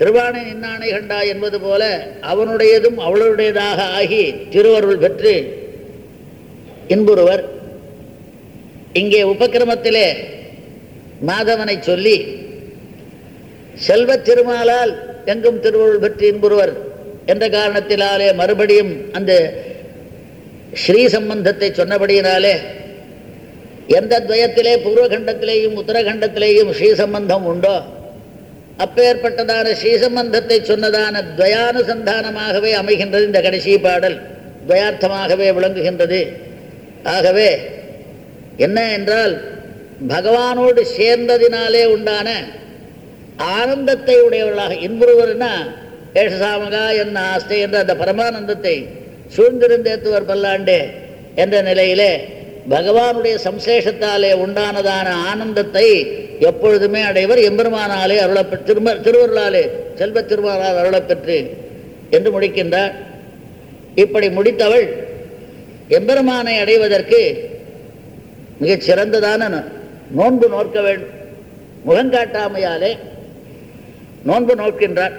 [SPEAKER 1] திருவானை நின்னானை கண்டா என்பது போல அவனுடையதும் அவளுடையதாக ஆகி திருவருள் பெற்று இன்புறுவர் இங்கே உபக்கிரமத்திலே மாதவனை சொல்லி செல்வத் திருமாலால் எங்கும் திருவருள் பெற்று இன்புறுவர் என்ற காரணத்தினாலே மறுபடியும் அந்த ஸ்ரீ சம்பந்தத்தை சொன்னபடியினாலே எந்த துவயத்திலே பூர்வகண்டத்திலேயும் உத்தரகண்டத்திலேயும் ஸ்ரீ சம்பந்தம் உண்டோ அப்பேற்பட்டதான ஸ்ரீ சம்பந்தத்தை சொன்னதான துவயானுசந்தானமாகவே அமைகின்றது இந்த கடைசி பாடல் துவயார்த்தமாகவே விளங்குகின்றது ஆகவே என்ன என்றால் பகவானோடு சேர்ந்ததினாலே உண்டான ஆனந்தத்தை உடையவர்களாக இன்புறுவர்னா ஏஷசாமகா என்ன ஆஸ்தை என்ற அந்த பரமானந்தத்தை சூழ்ந்திருந்தேத்துவர் பல்லாண்டே என்ற நிலையிலே பகவானுடைய சம்சேஷத்தாலே உண்டானதான ஆனந்தத்தை எப்பொழுதுமே அடைவர் எம்பெருமானாலே அருளப்பெற்று திரும திருவருளாலே செல்வத் திருமாலால் அருளப்பெற்று என்று முடிக்கின்றார் இப்படி முடித்தவள் எம்பெருமானை அடைவதற்கு மிகச் சிறந்ததான நோ- நோன்பு நோக்க வேண்டும் முகங்காட்டாமையாலே நோன்பு நோக்கின்றார்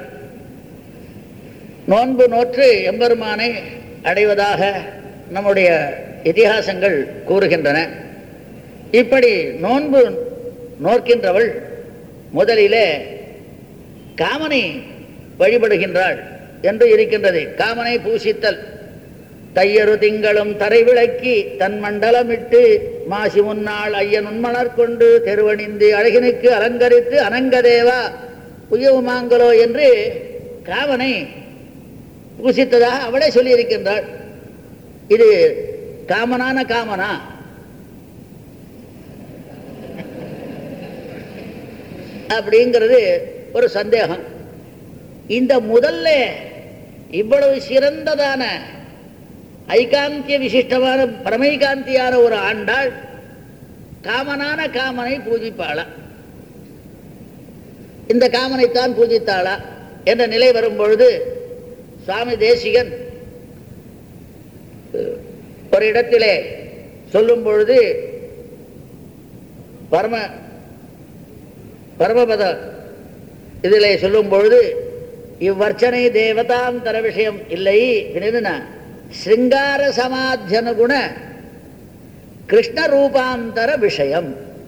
[SPEAKER 1] நோன்பு நோற்று எம்பெருமானை அடைவதாக நம்முடைய இதிகாசங்கள் கூறுகின்றன இப்படி நோன்பு நோக்கின்றவள் முதலிலே காமனை வழிபடுகின்றாள் என்று இருக்கின்றது காமனை பூசித்தல் தையரு திங்களும் தரை விளக்கி தன் மண்டலமிட்டு மாசி முன்னாள் ஐயன் உண்மலர் கொண்டு தெருவணிந்து அழகினுக்கு அலங்கரித்து அனங்கதேவா உயவுமாங்கலோ என்று காமனை பூசித்ததாக அவளே சொல்லியிருக்கின்றாள் இது காமனான காமனா அப்படிங்கிறது ஒரு சந்தேகம் இந்த முதல்ல இவ்வளவு சிறந்ததான ஐகாந்திய விசிஷ்டமான பரமைகாந்தியான ஒரு ஆண்டாள் காமனான காமனை பூஜிப்பாளா இந்த காமனைத்தான் பூஜித்தாளா என்ற நிலை வரும்பொழுது சுவாமி தேசிகன் ஒரு இடத்திலே சொல்லும் பொழுது பரம பரமபத இதிலே சொல்லும் பொழுது இவ்வர்ச்சனை தேவதாந்தர விஷயம் இல்லை என்னதுன்னா சிருங்கார சமாத்தியனுகுண கிருஷ்ண ரூபாந்தர விஷயம்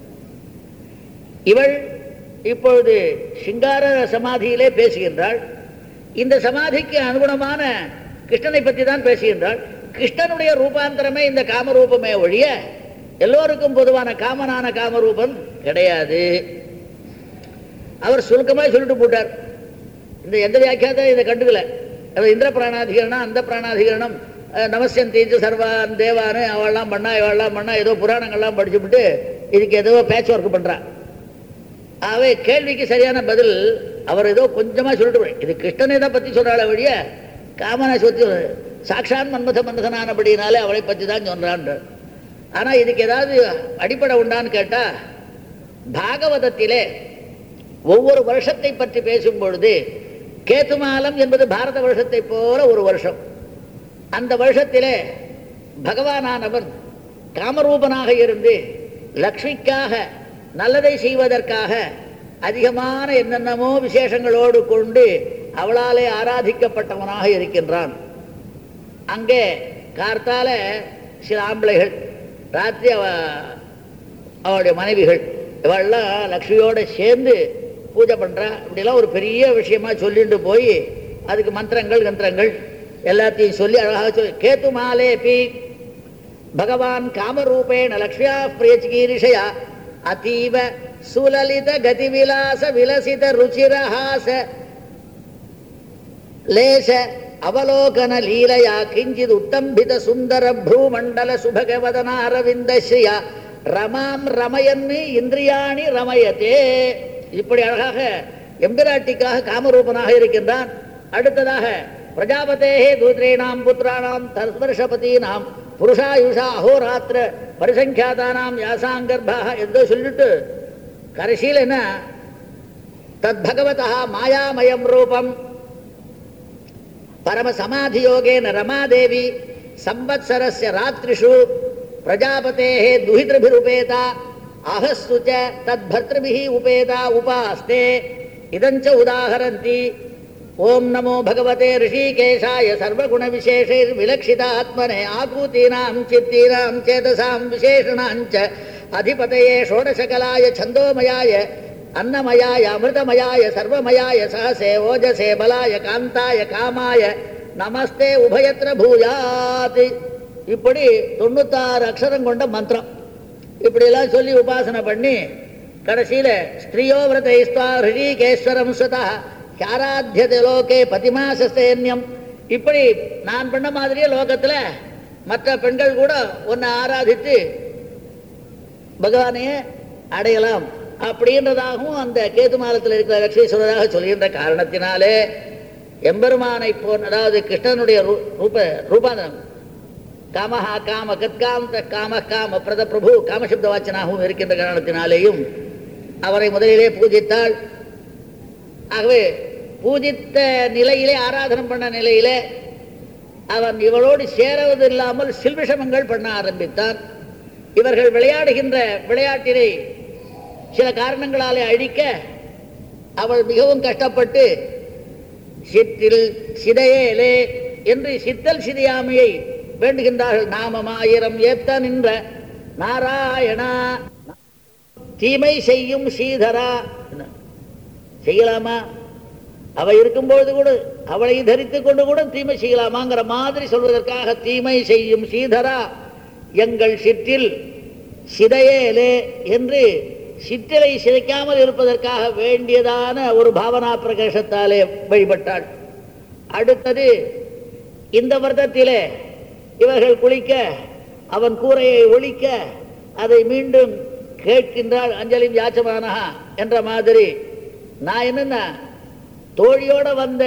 [SPEAKER 1] இவள் இப்பொழுது சிங்கார சமாதியிலே பேசுகின்றாள் இந்த சமாதிக்கு அனுகுணமான கிருஷ்ணனை பற்றி தான் பேசுகின்றாள் கிருஷ்ணனுடைய ரூபாந்தரமே இந்த காமரூபமே ஒழிய எல்லோருக்கும் பொதுவான காமனான காமரூபம் கிடையாது அவர் சுருக்கமாக சொல்லிட்டு போட்டார் இந்த எந்த வியாக்கியாத இதை கண்டுக்கல அவர் இந்திர பிராணாதிகரணம் அந்த பிராணாதிகரணம் அஹ், நமஸ்யன் தீஞ்சு சர்வான் தேவானு அவள்லாம் பண்ணா இவள்லாம் பண்ணா ஏதோ புராணங்கள்லாம் படிச்சுவிட்டு இதுக்கு ஏதோ பேட்ச் ஒர்க் பண்ணுறா ஆகவே கேள்விக்கு சரியான பதில் அவர் ஏதோ கொஞ்சமாக சொல்லிட்டு போய் இது கிருஷ்ணனை தான் பற்றி சொல்கிறாள் வழிய காமனை சொத்தி சாக்ஷான் மன்மத மன்மதனானபடினாலே அவளை பற்றி தான் சொல்கிறான் ஆனால் இதுக்கு ஏதாவது அடிப்படை உண்டான்னு கேட்டால் பாகவதத்திலே ஒவ்வொரு வருஷத்தை பற்றி பேசும் பொழுது கேத்துமாலம் என்பது பாரத வருஷத்தை போல ஒரு வருஷம் அந்த வருஷத்திலே பகவானானவன் காமரூபனாக இருந்து லக்ஷ்மிக்காக நல்லதை செய்வதற்காக அதிகமான என்னென்னமோ விசேஷங்களோடு கொண்டு அவளாலே ஆராதிக்கப்பட்டவனாக இருக்கின்றான் அங்கே கார்த்தால சில ஆம்பளைகள் ராத்திரி அவ அவளுடைய மனைவிகள் இவள்லாம் லக்ஷ்மியோட சேர்ந்து பூஜை பண்ணுறா இப்படிலாம் ஒரு பெரிய விஷயமா சொல்லிட்டு போய் அதுக்கு மந்திரங்கள் கந்திரங்கள் எல்லாத்தையும் சொல்லி அழகாக சொல்லி கேத்து மாலே பி பகவான் காமரூபேண லக்ஷ்மியா பிரியச்சிகீரிஷயா அதீவ சுலலித கதிவிலாச விலசித ருச்சிரஹாச லேச அவலோகன லீலையா கிஞ்சித் உத்தம்பித சுந்தர பூமண்டல சுபகவதன அரவிந்த ஸ்ரீயா ரமாம் ரமயன்னு இந்திரியாணி ரமயத்தே இப்படி அழகாக எம்பிராட்டிக்காக காமரூபனாக இருக்கின்றான் அடுத்ததாக பிரஜாபதேஹே தூத்ரீணாம் புத்திராணாம் தஸ்பர்ஷபதீனாம் புருஷாயுஷா அஹோராத்திர பரிசங்கியாதானாம் யாசாங்கர்பாக எதோ சொல்லிட்டு கடைசியில் என்ன தத் பகவதா மாயாமயம் ரூபம் பரமசமாதியோகேன ரமாதேவி சம்வத்சரஸ்ய ராத்ரிஷு பிரஜாபதேः दुहितृभिरुपेता आहस्तु च तद्भर्तृभिः उपेता उपास्ते इदञ्च उदाहरन्ति ஓம் நமோ பகவதே ரிஷிகேஷாய சர்வகுணவிசேஷைர் விலக்ஷிதாத்மனே ஆகூதீனாம் சித்தீனாம் சேதசாம் விசேஷணாஞ்ச அதிபதயே ஷோடசகலாய சந்தோமயாய அன்னமயாய அமிர்தமயாய சர்வமயாய சஹசே ஓஜசே பலாய காந்தாய காமாய நமஸ்தே உபயத்ர பூயாத் இப்படி தொண்ணூத்தாறு அக்ஷரம் கொண்ட மந்திரம் இப்படியெல்லாம் சொல்லி உபாசனை பண்ணி கடைசியில ஸ்திரியோ விரதைஸ்வா ஹிரீகேஸ்வரம் சுதா யாராத்தியத லோகே பதிமாசஸ்தேன்யம் இப்படி நான் பண்ண மாதிரியே லோகத்துல மற்ற பெண்கள் கூட உன்னை ஆராதித்து பகவானையே அடையலாம் அப்படின்றதாகவும் அந்த கேது மாலத்தில் இருக்கிற லட்சுமீஸ்வரராக சொல்கின்ற காரணத்தினாலே எம்பெருமானை போன் அதாவது கிருஷ்ணனுடைய ரூ- ரூப ரூபாந்தரம் காமஹா காம கத்காம் காம காம பிரத பிரபு காமசப்த வாச்சனாகவும் இருக்கின்ற காரணத்தினாலேயும் அவரை முதலிலே பூஜித்தாள் ஆகவே பூஜித்த நிலையிலே ஆராதனம் பண்ண நிலையிலே அவன் இவளோடு சேரவது இல்லாமல் சில்விஷமங்கள் பண்ண ஆரம்பித்தான் இவர்கள் விளையாடுகின்ற விளையாட்டினை சில காரணங்களாலே அழிக்க அவள் மிகவும் கஷ்டப்பட்டு சிற்றில் சிதையேலே என்று சித்தல் சிதையாமையை வேண்டுகின்றார்கள் நாமம் ஆயிரம் ஏத்த நின்ற நாராயணா தீமை செய்யும் ஸ்ரீதரா என்ன? செய்யலாமா அவ இருக்கும்பொழுது கூட அவளை தரித்து கொண்டு கூட தீமை செய்யலாமாங்கிற மாதிரி சொல்வதற்காக தீமை செய்யும் ஸ்ரீதரா எங்கள் சிற்றில் சிதையேலே என்று சிற்றிலை சிதைக்காமல் இருப்பதற்காக வேண்டியதான ஒரு பாவனா பிரகாசத்தாலே வழிபட்டாள் அடுத்தது இந்த வருடத்திலே இவர்கள் குளிக்க அவன் கூரையை ஒழிக்க அதை மீண்டும் கேட்கின்றாள் அஞ்சலி யாச்சமானஹா என்ற மாதிரி நான் என்னன்னா தோழியோட வந்த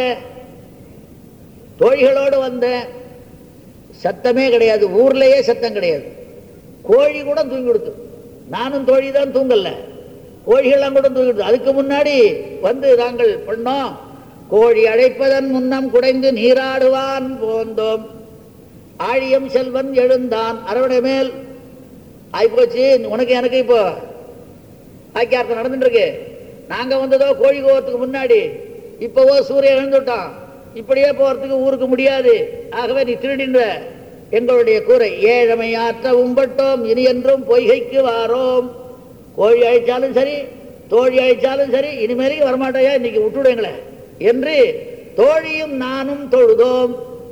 [SPEAKER 1] தோழிகளோடு வந்த சத்தமே கிடையாது ஊர்லயே சத்தம் கிடையாது கோழி கூட தூங்கி கொடுத்து நானும் தோழி தான் தூங்கல கோழிகள்லாம் கூட தூங்கி கொடுத்து அதுக்கு முன்னாடி வந்து நாங்கள் பண்ணோம் கோழி அழைப்பதன் முன்னம் குடைந்து நீராடுவான் போந்தோம் ஆழியம் செல்வன் எழுந்தான் அரவணை மேல் ஆயிப்போச்சு உனக்கு எனக்கு இப்போ வாக்கியார்த்தம் நடந்துட்டு இருக்கு நாங்க வந்ததோ கோழி கோவத்துக்கு முன்னாடி இப்பவோ சூரியன் எழுந்துட்டான் இப்படியே போறதுக்கு ஊருக்கு முடியாது ஆகவே நீ திருடின்ற எங்களுடைய கூரை ஏழமை ஆற்ற உம்பட்டோம் இனி என்றும் பொய்கைக்கு வாரோம் கோழி அழைச்சாலும் சரி தோழி அழைச்சாலும் சரி இனிமேலையும் வரமாட்டாயா இன்னைக்கு விட்டுடுங்களே என்று தோழியும் நானும் தொழுதோம்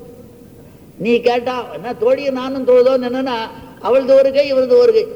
[SPEAKER 1] நீ கேட்டா என்ன தோழியும் நானும் தொழுதோம் என்னன்னா அவள் தோறுகை இவள் தோறுகை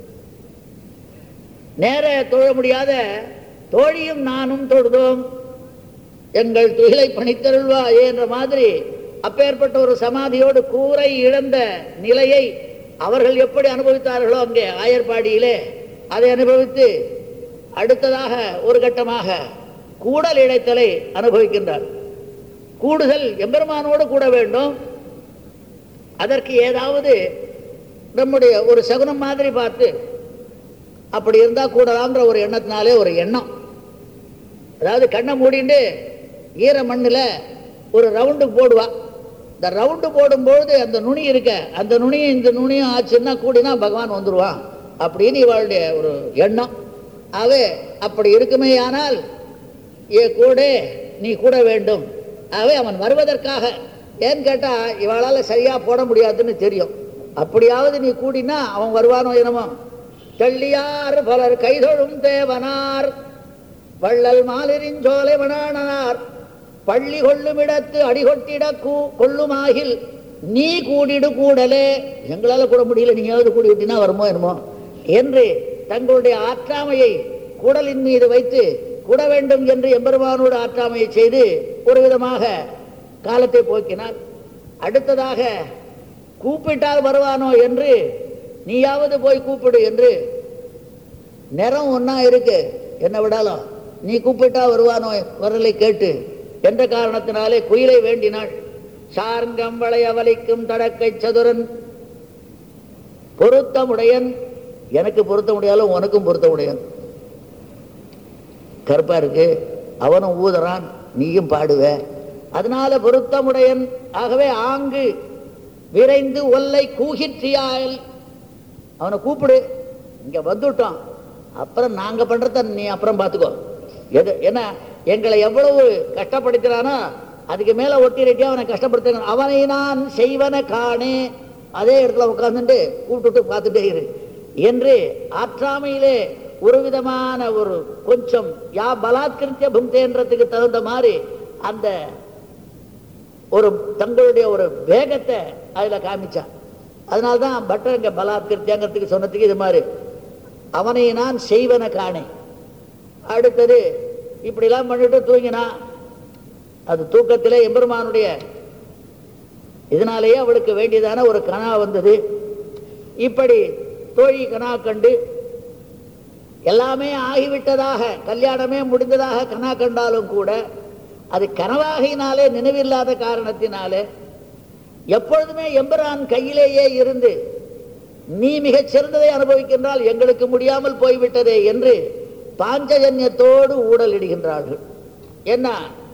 [SPEAKER 1] நேர தொழ முடியாத தோழியும் நானும் தொழுதோம் எங்கள் துயிலை பணித்தருள்வாயே என்ற மாதிரி அப்பேற்பட்ட ஒரு சமாதியோடு கூரை இழந்த நிலையை அவர்கள் எப்படி அனுபவித்தார்களோ அங்கே ஆயர்பாடியிலே அதை அனுபவித்து அடுத்ததாக ஒரு கட்டமாக கூடல் இழைத்தலை அனுபவிக்கின்றார் கூடுதல் எம்பெருமானோடு கூட வேண்டும் அதற்கு ஏதாவது நம்முடைய ஒரு சகுனம் மாதிரி பார்த்து அப்படி இருந்தா கூடலாம்ன்ற ஒரு எண்ணத்தினாலே ஒரு எண்ணம் அதாவது கண்ணை மூடிண்டு ஈர மண்ணில் ஒரு ரவுண்டு போடுவா இந்த ரவுண்டு போடும்பொழுது அந்த நுனி இருக்க அந்த நுனியும் இந்த நுனியும் ஆச்சுன்னா கூடினா பகவான் வந்துடுவான் அப்படின்னு இவளுடைய ஒரு எண்ணம் ஆகவே அப்படி இருக்குமே ஆனால் ஏ கூட நீ கூட வேண்டும் ஆகவே அவன் வருவதற்காக ஏன்னு கேட்டா இவளால் சரியா போட முடியாதுன்னு தெரியும் அப்படியாவது நீ கூடினா அவன் வருவானோ என்னமோ தெள்ளியார் பலர் கைதொழும் தேவனார் வள்ளல் மாலிரிஞ்சோலை மணானார் பள்ளி கொள்ளுமிடத்து அடிகொட்டிட கூ கொள்ளுமாகில் நீ கூடிடு கூடலே எங்களால கூட முடியல நீயாவது கூடி விட்டினா வருமோ என்னமோ என்று தங்களுடைய ஆற்றாமையை கூடலின் மீது வைத்து கூட வேண்டும் என்று எம்பெருமானோடு ஆற்றாமையை செய்து ஒரு விதமாக காலத்தை போக்கினார் அடுத்ததாக கூப்பிட்டால் வருவானோ என்று நீயாவது போய் கூப்பிடு என்று நிறம் ஒன்றா இருக்கு என்ன விடாலும் நீ கூப்பிட்டா வருவானோ குரலை கேட்டு என்ற காரணத்தினாலே குயிலை வேண்டினாள் சார்கம் வளையவலிக்கும் தடக்கை சதுரன் பொருத்தமுடையன் எனக்கு பொருத்த முடியாலும் உனக்கும் பொருத்த முடியும் கருப்பா இருக்கு அவனும் ஊதுறான் நீயும் பாடுவ அதனால பொருத்தமுடையன் ஆகவே ஆங்கு விரைந்து ஒல்லை கூகிற்றியால் அவனை கூப்பிடு இங்க வந்துட்டோம் அப்புறம் நாங்க பண்றத நீ அப்புறம் பார்த்துக்கோ எது என்ன எங்களை எவ்வளவு கஷ்டப்படுத்தினானோ அதுக்கு மேல ஒட்டி ரெட்டி அவனை கஷ்டப்படுத்த அவனை நான் செய்வன காணே அதே இடத்துல உட்கார்ந்துட்டு கூப்பிட்டுட்டு பார்த்துட்டே இரு என்று ஆற்றாமையிலே ஒரு விதமான ஒரு கொஞ்சம் யா பலாத்கிருத்திய புந்தேன்றதுக்கு தகுந்த மாதிரி அந்த ஒரு தங்களுடைய ஒரு வேகத்தை அதுல காமிச்சான் அதனால தான் பட்டர் இங்க பலாத்கிருத்தியங்கிறதுக்கு சொன்னதுக்கு இது மாதிரி அவனை நான் செய்வன காணேன் அடுத்தது இப்படிலாம் பண்ணிட்டு தூங்கினா அது தூக்கத்திலே எம்பெருமானுடைய இதனாலேயே அவளுக்கு வேண்டியதான ஒரு கனா வந்தது இப்படி தோழி கனா கண்டு எல்லாமே ஆகிவிட்டதாக கல்யாணமே முடிந்ததாக கனா கண்டாலும் கூட அது கனவாகினாலே நினைவில்லாத காரணத்தினாலே எப்பொழுதுமே எம்பெருமான் கையிலேயே இருந்து நீ மிகச் சிறந்ததை அனுபவிக்கின்றால் எங்களுக்கு முடியாமல் போய்விட்டதே என்று பாஞ்சஜன்யத்தோடு ஊடலிடுகின்றார்கள் என்ன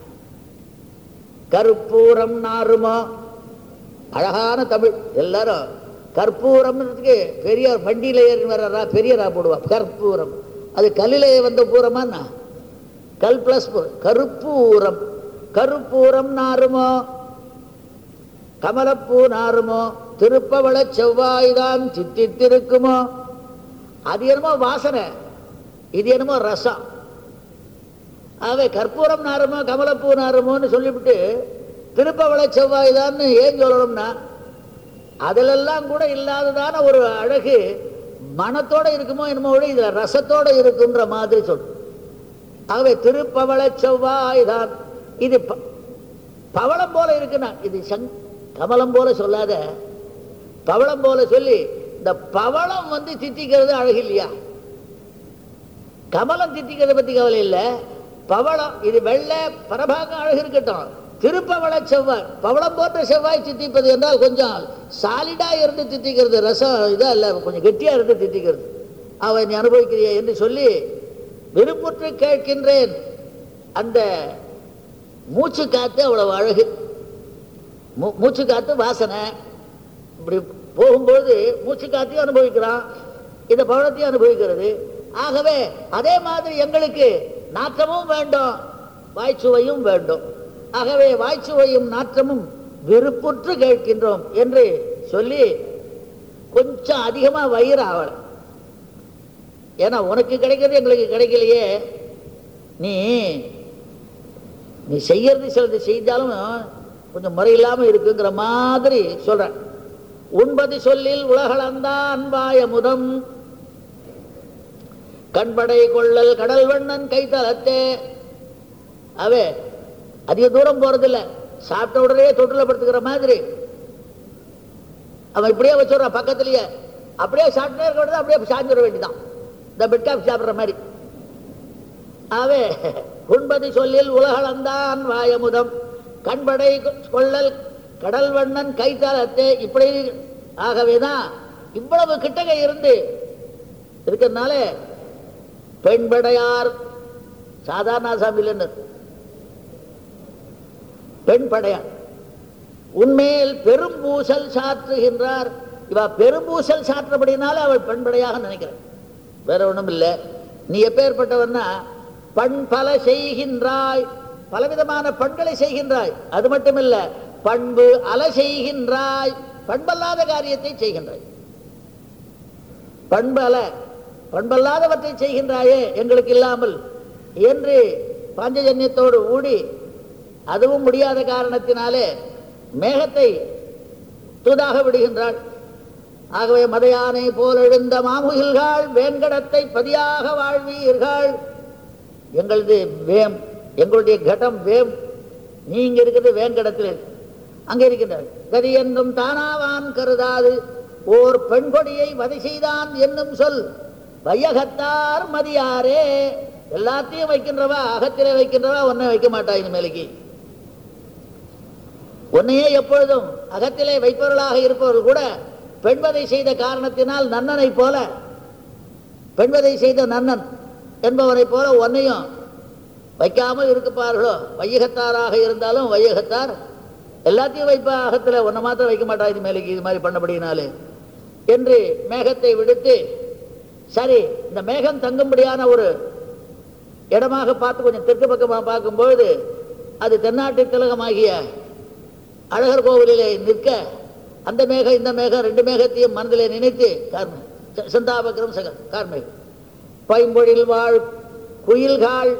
[SPEAKER 1] கருப்பூரம் நாருமா அழகான தமிழ் எல்லாரும் கற்பூரம்ன்றதுக்கு பெரிய வண்டியில ஏறி வர்றா பெரியரா போடுவா கற்பூரம் அது கல்லிலே வந்த பூரமா என்ன? கல் பிளஸ் கருப்பூரம் கருப்பூரம் நாருமோ கமலப்பூ நாருமோ திருப்பவள செவ்வாய்தான் சித்தித்திருக்குமோ அது என்னமோ வாசனை இது என்னமோ ரசம் ஆகவே கற்பூரம் நாருமோ கமலப்பூ நாருமோன்னு சொல்லிவிட்டு திருப்பவள செவ்வாய் தான் ஏன் சொல்லணும்னா அதிலெல்லாம் கூட இல்லாததான ஒரு அழகு மனத்தோட இருக்குமோ என்னமோ விட இதுல ரசத்தோட இருக்குன்ற மாதிரி சொல் ஆகவே திருப்பவள செவ்வாய் தான் இது ப- பவளம் போல இருக்குன்னா இது சங் கமலம் போல சொல்லாத பவளம் போல சொல்லி இந்த பவளம் வந்து தித்திக்கிறது அழகு இல்லையா கமலம் தித்திக்கிறத பத்தி கவலை இல்லை பவளம் இது வெள்ளை பரபாகம் அழகு இருக்கட்டும் திருப்பவள செவ்வாய் பவளம் போன்ற செவ்வாய் தித்திப்பது என்றால் கொஞ்சம் சாலிடா இருந்து தித்திக்கிறது ரசம் இதா இல்லை கொஞ்சம் கெட்டியா இருந்து தித்திக்கிறது அவன் நீ அனுபவிக்கிறியா என்று சொல்லி விருப்புற்று கேட்கின்றேன் அந்த மூச்சு காத்து அவ்வளவு அழகு மூ- மூச்சு காத்து வாசனை இப்படி போகும்போது மூச்சு காத்தையும் அனுபவிக்கிறான் இந்த பவளத்தையும் அனுபவிக்கிறது ஆகவே அதே மாதிரி எங்களுக்கு நாற்றமும் வேண்டும் வாய்ச்சுவையும் வேண்டும் ஆகவே வாய்ச்சுவையும் நாற்றமும் விருப்புற்று கேட்கின்றோம் என்று சொல்லி கொஞ்சம் அதிகமா வயிறு ஆவல ஏன்னா உனக்கு கிடைக்கிறது எங்களுக்கு கிடைக்கலையே நீ நீ செய்யறது சிலது செய்தாலும் கொஞ்சம் முறையில்லாம இருக்குங்கிற மாதிரி சொல்ற உண்பது சொல்லில் உலகளந்தா அன்பாய முதம் கண்படை கொள்ளல் கடல் வண்ணன் கைத்தலத்தே அவே அதிக தூரம் போறதில்ல சாப்பிட்ட உடனே தொட்டில் படுத்துக்கிற மாதிரி அவன் இப்படியே வச்சுடுறான் பக்கத்துலயே அப்படியே சாப்பிட்டே இருக்க வேண்டியது அப்படியே சாஞ்சிட வேண்டியதான் இந்த பெட் காஃபி சாப்பிட்ற மாதிரி ஆவே உண்பது சொல்லில் உலகளந்தான் வாயமுதம் கண்படை கொள்ளல் கடல் வண்ணன் கைத்தாலத்தே இப்படி ஆகவேதான் இவ்வளவு கிட்டக இருந்து இருக்கிறதுனால பெண்படையார் சாதாரண ஆசாமியில் பெண் படையார் உண்மையில் பெரும்பூசல் சாற்றுகின்றார் இவ பெரும்பூசல் சாற்றபடினால அவள் பெண்படையாக நினைக்கிறேன் வேற ஒண்ணும் இல்லை நீ எப்பேற்பட்டவன்னா பண் பல செய்கின்றாய் பலவிதமான பண்களை செய்கின்றாய் அது மட்டுமில்ல பண்பு அல செய்கின்றாய் பண்பல்லாத காரியத்தை செய்கின்றாய் பண்பு அல பண்பல்லாதவற்றை செய்கின்றாயே எங்களுக்கு இல்லாமல் என்று பாஞ்சஜன்யத்தோடு ஊடி அதுவும் முடியாத காரணத்தினாலே மேகத்தை தூதாக விடுகின்றாள் ஆகவே மதையானை போல் எழுந்த மாமுகில்கள் வேங்கடத்தை பதியாக வாழ்வீர்கள் எங்களது வேம் எங்களுடைய கடம் வேம் நீங்க இருக்கிறது வேங்கடத்தில் இருக்கு. அங்கே இருக்கின்றார் கதி என்றும் தானாவான் கருதாது ஓர் பெண் கொடியை வதை செய்தான் என்னும் சொல் வையகத்தார் மதியாரே எல்லாத்தையும் வைக்கின்றவா அகத்திலே வைக்கின்றவா ஒன்னை வைக்க மாட்டா இனிமேலுக்கு உன்னையே எப்பொழுதும் அகத்திலே வைப்பவர்களாக இருப்பவர்கள் கூட பெண்வதை செய்த காரணத்தினால் நன்னனைப் போல பெண்வதை செய்த நன்னன் என்பவனைப் போல உன்னையும் வைக்காமல் இருப்பார்களோ வையகத்தாராக இருந்தாலும் வையகத்தார் எல்லாத்தையும் வைப்பா அகத்தில் ஒன்றை மாத்திரம் வைக்க மாட்டா இது மேலுக்கு இது மாதிரி பண்ணபடினாலே என்று மேகத்தை விடுத்து சரி இந்த மேகம் தங்கும்படியான ஒரு இடமாக பார்த்து கொஞ்சம் தெற்கு பக்கமாக பார்க்கும்பொழுது அது தென்னாட்டு திலகமாகிய அழகர் கோவிலிலே நிற்க அந்த மேகம் இந்த மேகம் ரெண்டு மேகத்தையும் மனதிலே நினைத்து கார்மை சந்தாபக்கிரம் சக கார்மை பைம்பொழில் வாழ் குயில்கால்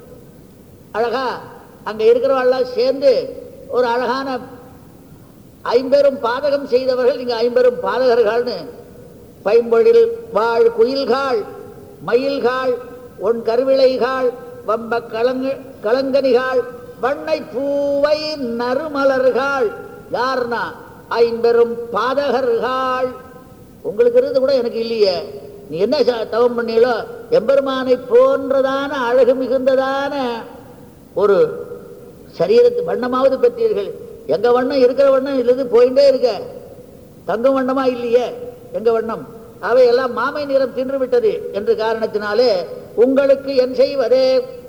[SPEAKER 1] அழகா அங்க இருக்கிறவெல்லாம் சேர்ந்து ஒரு அழகான ஐம்பெரும் பாதகம் செய்தவர்கள் இங்க ஐம்பெரும் பாதகர்கள்னு பைம்பொழில் வாழ் குயில்கால் மயில்கால் ஒன் கருவிளைகால் வம்ப கலங்க கலங்கனிகால் வண்ணை பூவை நறுமலர்கள் யாருன்னா ஐம்பெரும் பாதகர்கள் உங்களுக்கு இருந்து கூட எனக்கு இல்லையே நீ என்ன ச- தவம் பண்ணீங்களோ எம்பெருமானை போன்றதான அழகு மிகுந்ததான ஒரு சரீரத்து வண்ணமாவது பெற்றீர்கள் எங்க வண்ணம் இருக்கிற வண்ணம் இல்லது போயிட்டே இருக்க தங்கம் வண்ணமா இல்லையே எங்க வண்ணம் அவை எல்லாம் மாமை நிறம் தின்று விட்டது என்ற காரணத்தினாலே உங்களுக்கு என் செய்வதே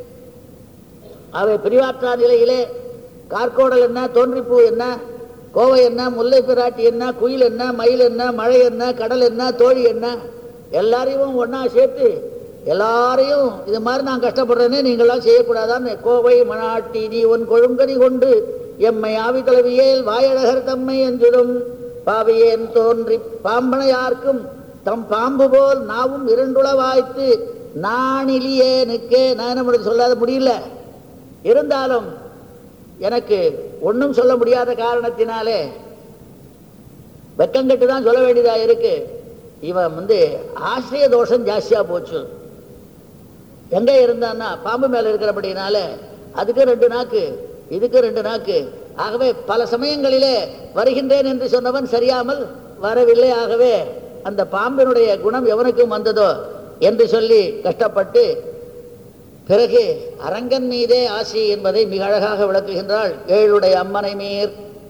[SPEAKER 1] அவை பிரிவாற்றா நிலையிலே கார்கோடல் என்ன தோன்றிப்பூ என்ன கோவை என்ன முல்லை பிராட்டி என்ன குயில் என்ன மயில் என்ன மழை என்ன கடல் என்ன தோழி என்ன எல்லாரையும் ஒண்ணா சேர்த்து எல்லாரையும் இது மாதிரி நான் கஷ்டப்படுறேனே நீங்களாம் செய்யக்கூடாதான்னு கோவை மணாட்டி நீ உன் கொழுங்கனி கொண்டு எம்மை ஆவி தலைவியேல் வாயழகர் தம்மை என்றும் பாவியேன் தோன்றி பாம்பனையார்க்கும் தம் பாம்பு போல் நாவும் இரண்டுள வாய்த்து நானிலியேனுக்கே நான் என்ன பண்ண சொல்லாத முடியல இருந்தாலும் எனக்கு ஒன்றும் சொல்ல முடியாத காரணத்தினாலே வெக்கங்கட்டு தான் சொல்ல வேண்டியதா இருக்கு இவன் வந்து ஆசிரிய தோஷம் ஜாஸ்தியா போச்சு எங்க இருந்தான்னா பாம்பு மேல இருக்கிறபடினால அதுக்கு ரெண்டு நாக்கு இதுக்கு ரெண்டு நாக்கு ஆகவே பல சமயங்களிலே வருகின்றேன் என்று சொன்னவன் சரியாமல் வரவில்லை ஆகவே அந்த பாம்பினுடைய குணம் எவனுக்கும் வந்ததோ என்று சொல்லி கஷ்டப்பட்டு பிறகு அரங்கன் மீதே ஆசி என்பதை மிக அழகாக விளக்குகின்றாள் ஏழுடைய அம்மனை மீர்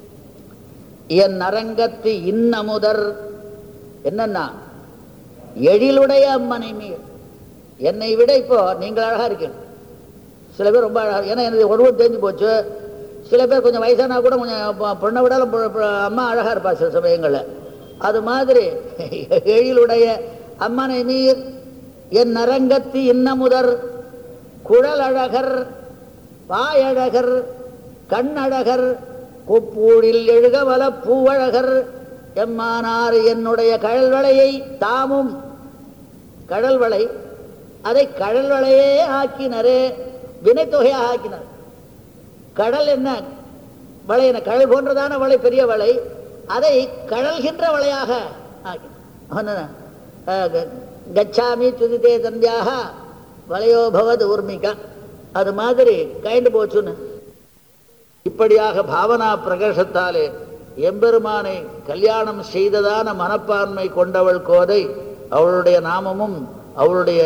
[SPEAKER 1] என் அரங்கத்து இன்னமுதர் என்னன்னா எழிலுடைய அம்மனை மீர் என்னை விட இப்போ நீங்கள் அழகா இருக்கீங்க சில பேர் ரொம்ப அழகா ஏன்னா எனக்கு உருவம் தெரிஞ்சு போச்சு சில பேர் கொஞ்சம் வயசானா கூட கொஞ்சம் பொ- பொண்ணை விடாலும் பொ- பொ- அம்மா அழகா இருப்பா சில சமயங்களில் அது மாதிரி எழிலுடைய அம்மனை மீர் என் அரங்கத்து இன்னமுதர் குழல் அழகர் வாயழகர் கண்ணழகர் கொப்பூழில் எழுகவல பூவழகர் எம்மானார் என்னுடைய கழல் வளையை தாமும் கடல் வளை அதை கடல் வளையே ஆக்கினரே வினைத்தொகையாக ஆக்கினார் கடல் என்ன வளை என்ன கடல் போன்றதான வளை பெரிய வளை அதை கடல்கின்ற வளையாக ஆக்கினார் அவன் என்ன? அஹ் க- கச்சாமி துதித்தே தந்தியாக வளையோ பவத் ஊர்மிகா அது மாதிரி கைண்டு போச்சுன்னு இப்படியாக பாவனா பிரகர்ஷத்தாலே எம்பெருமானை கல்யாணம் செய்ததான மனப்பான்மை கொண்டவள் கோதை அவளுடைய நாமமும் அவளுடைய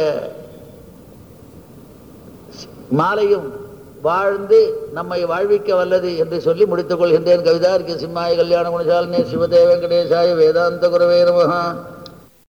[SPEAKER 1] மாலையும் வாழ்ந்து நம்மை வாழ்விக்க வல்லது என்று சொல்லி முடித்துக் கொள்கின்றேன் கவிதா இருக்கு சிம்மாய கல்யாண குணசாலினே சிவதே வெங்கடேசாய வேதாந்த குரவே நமஹா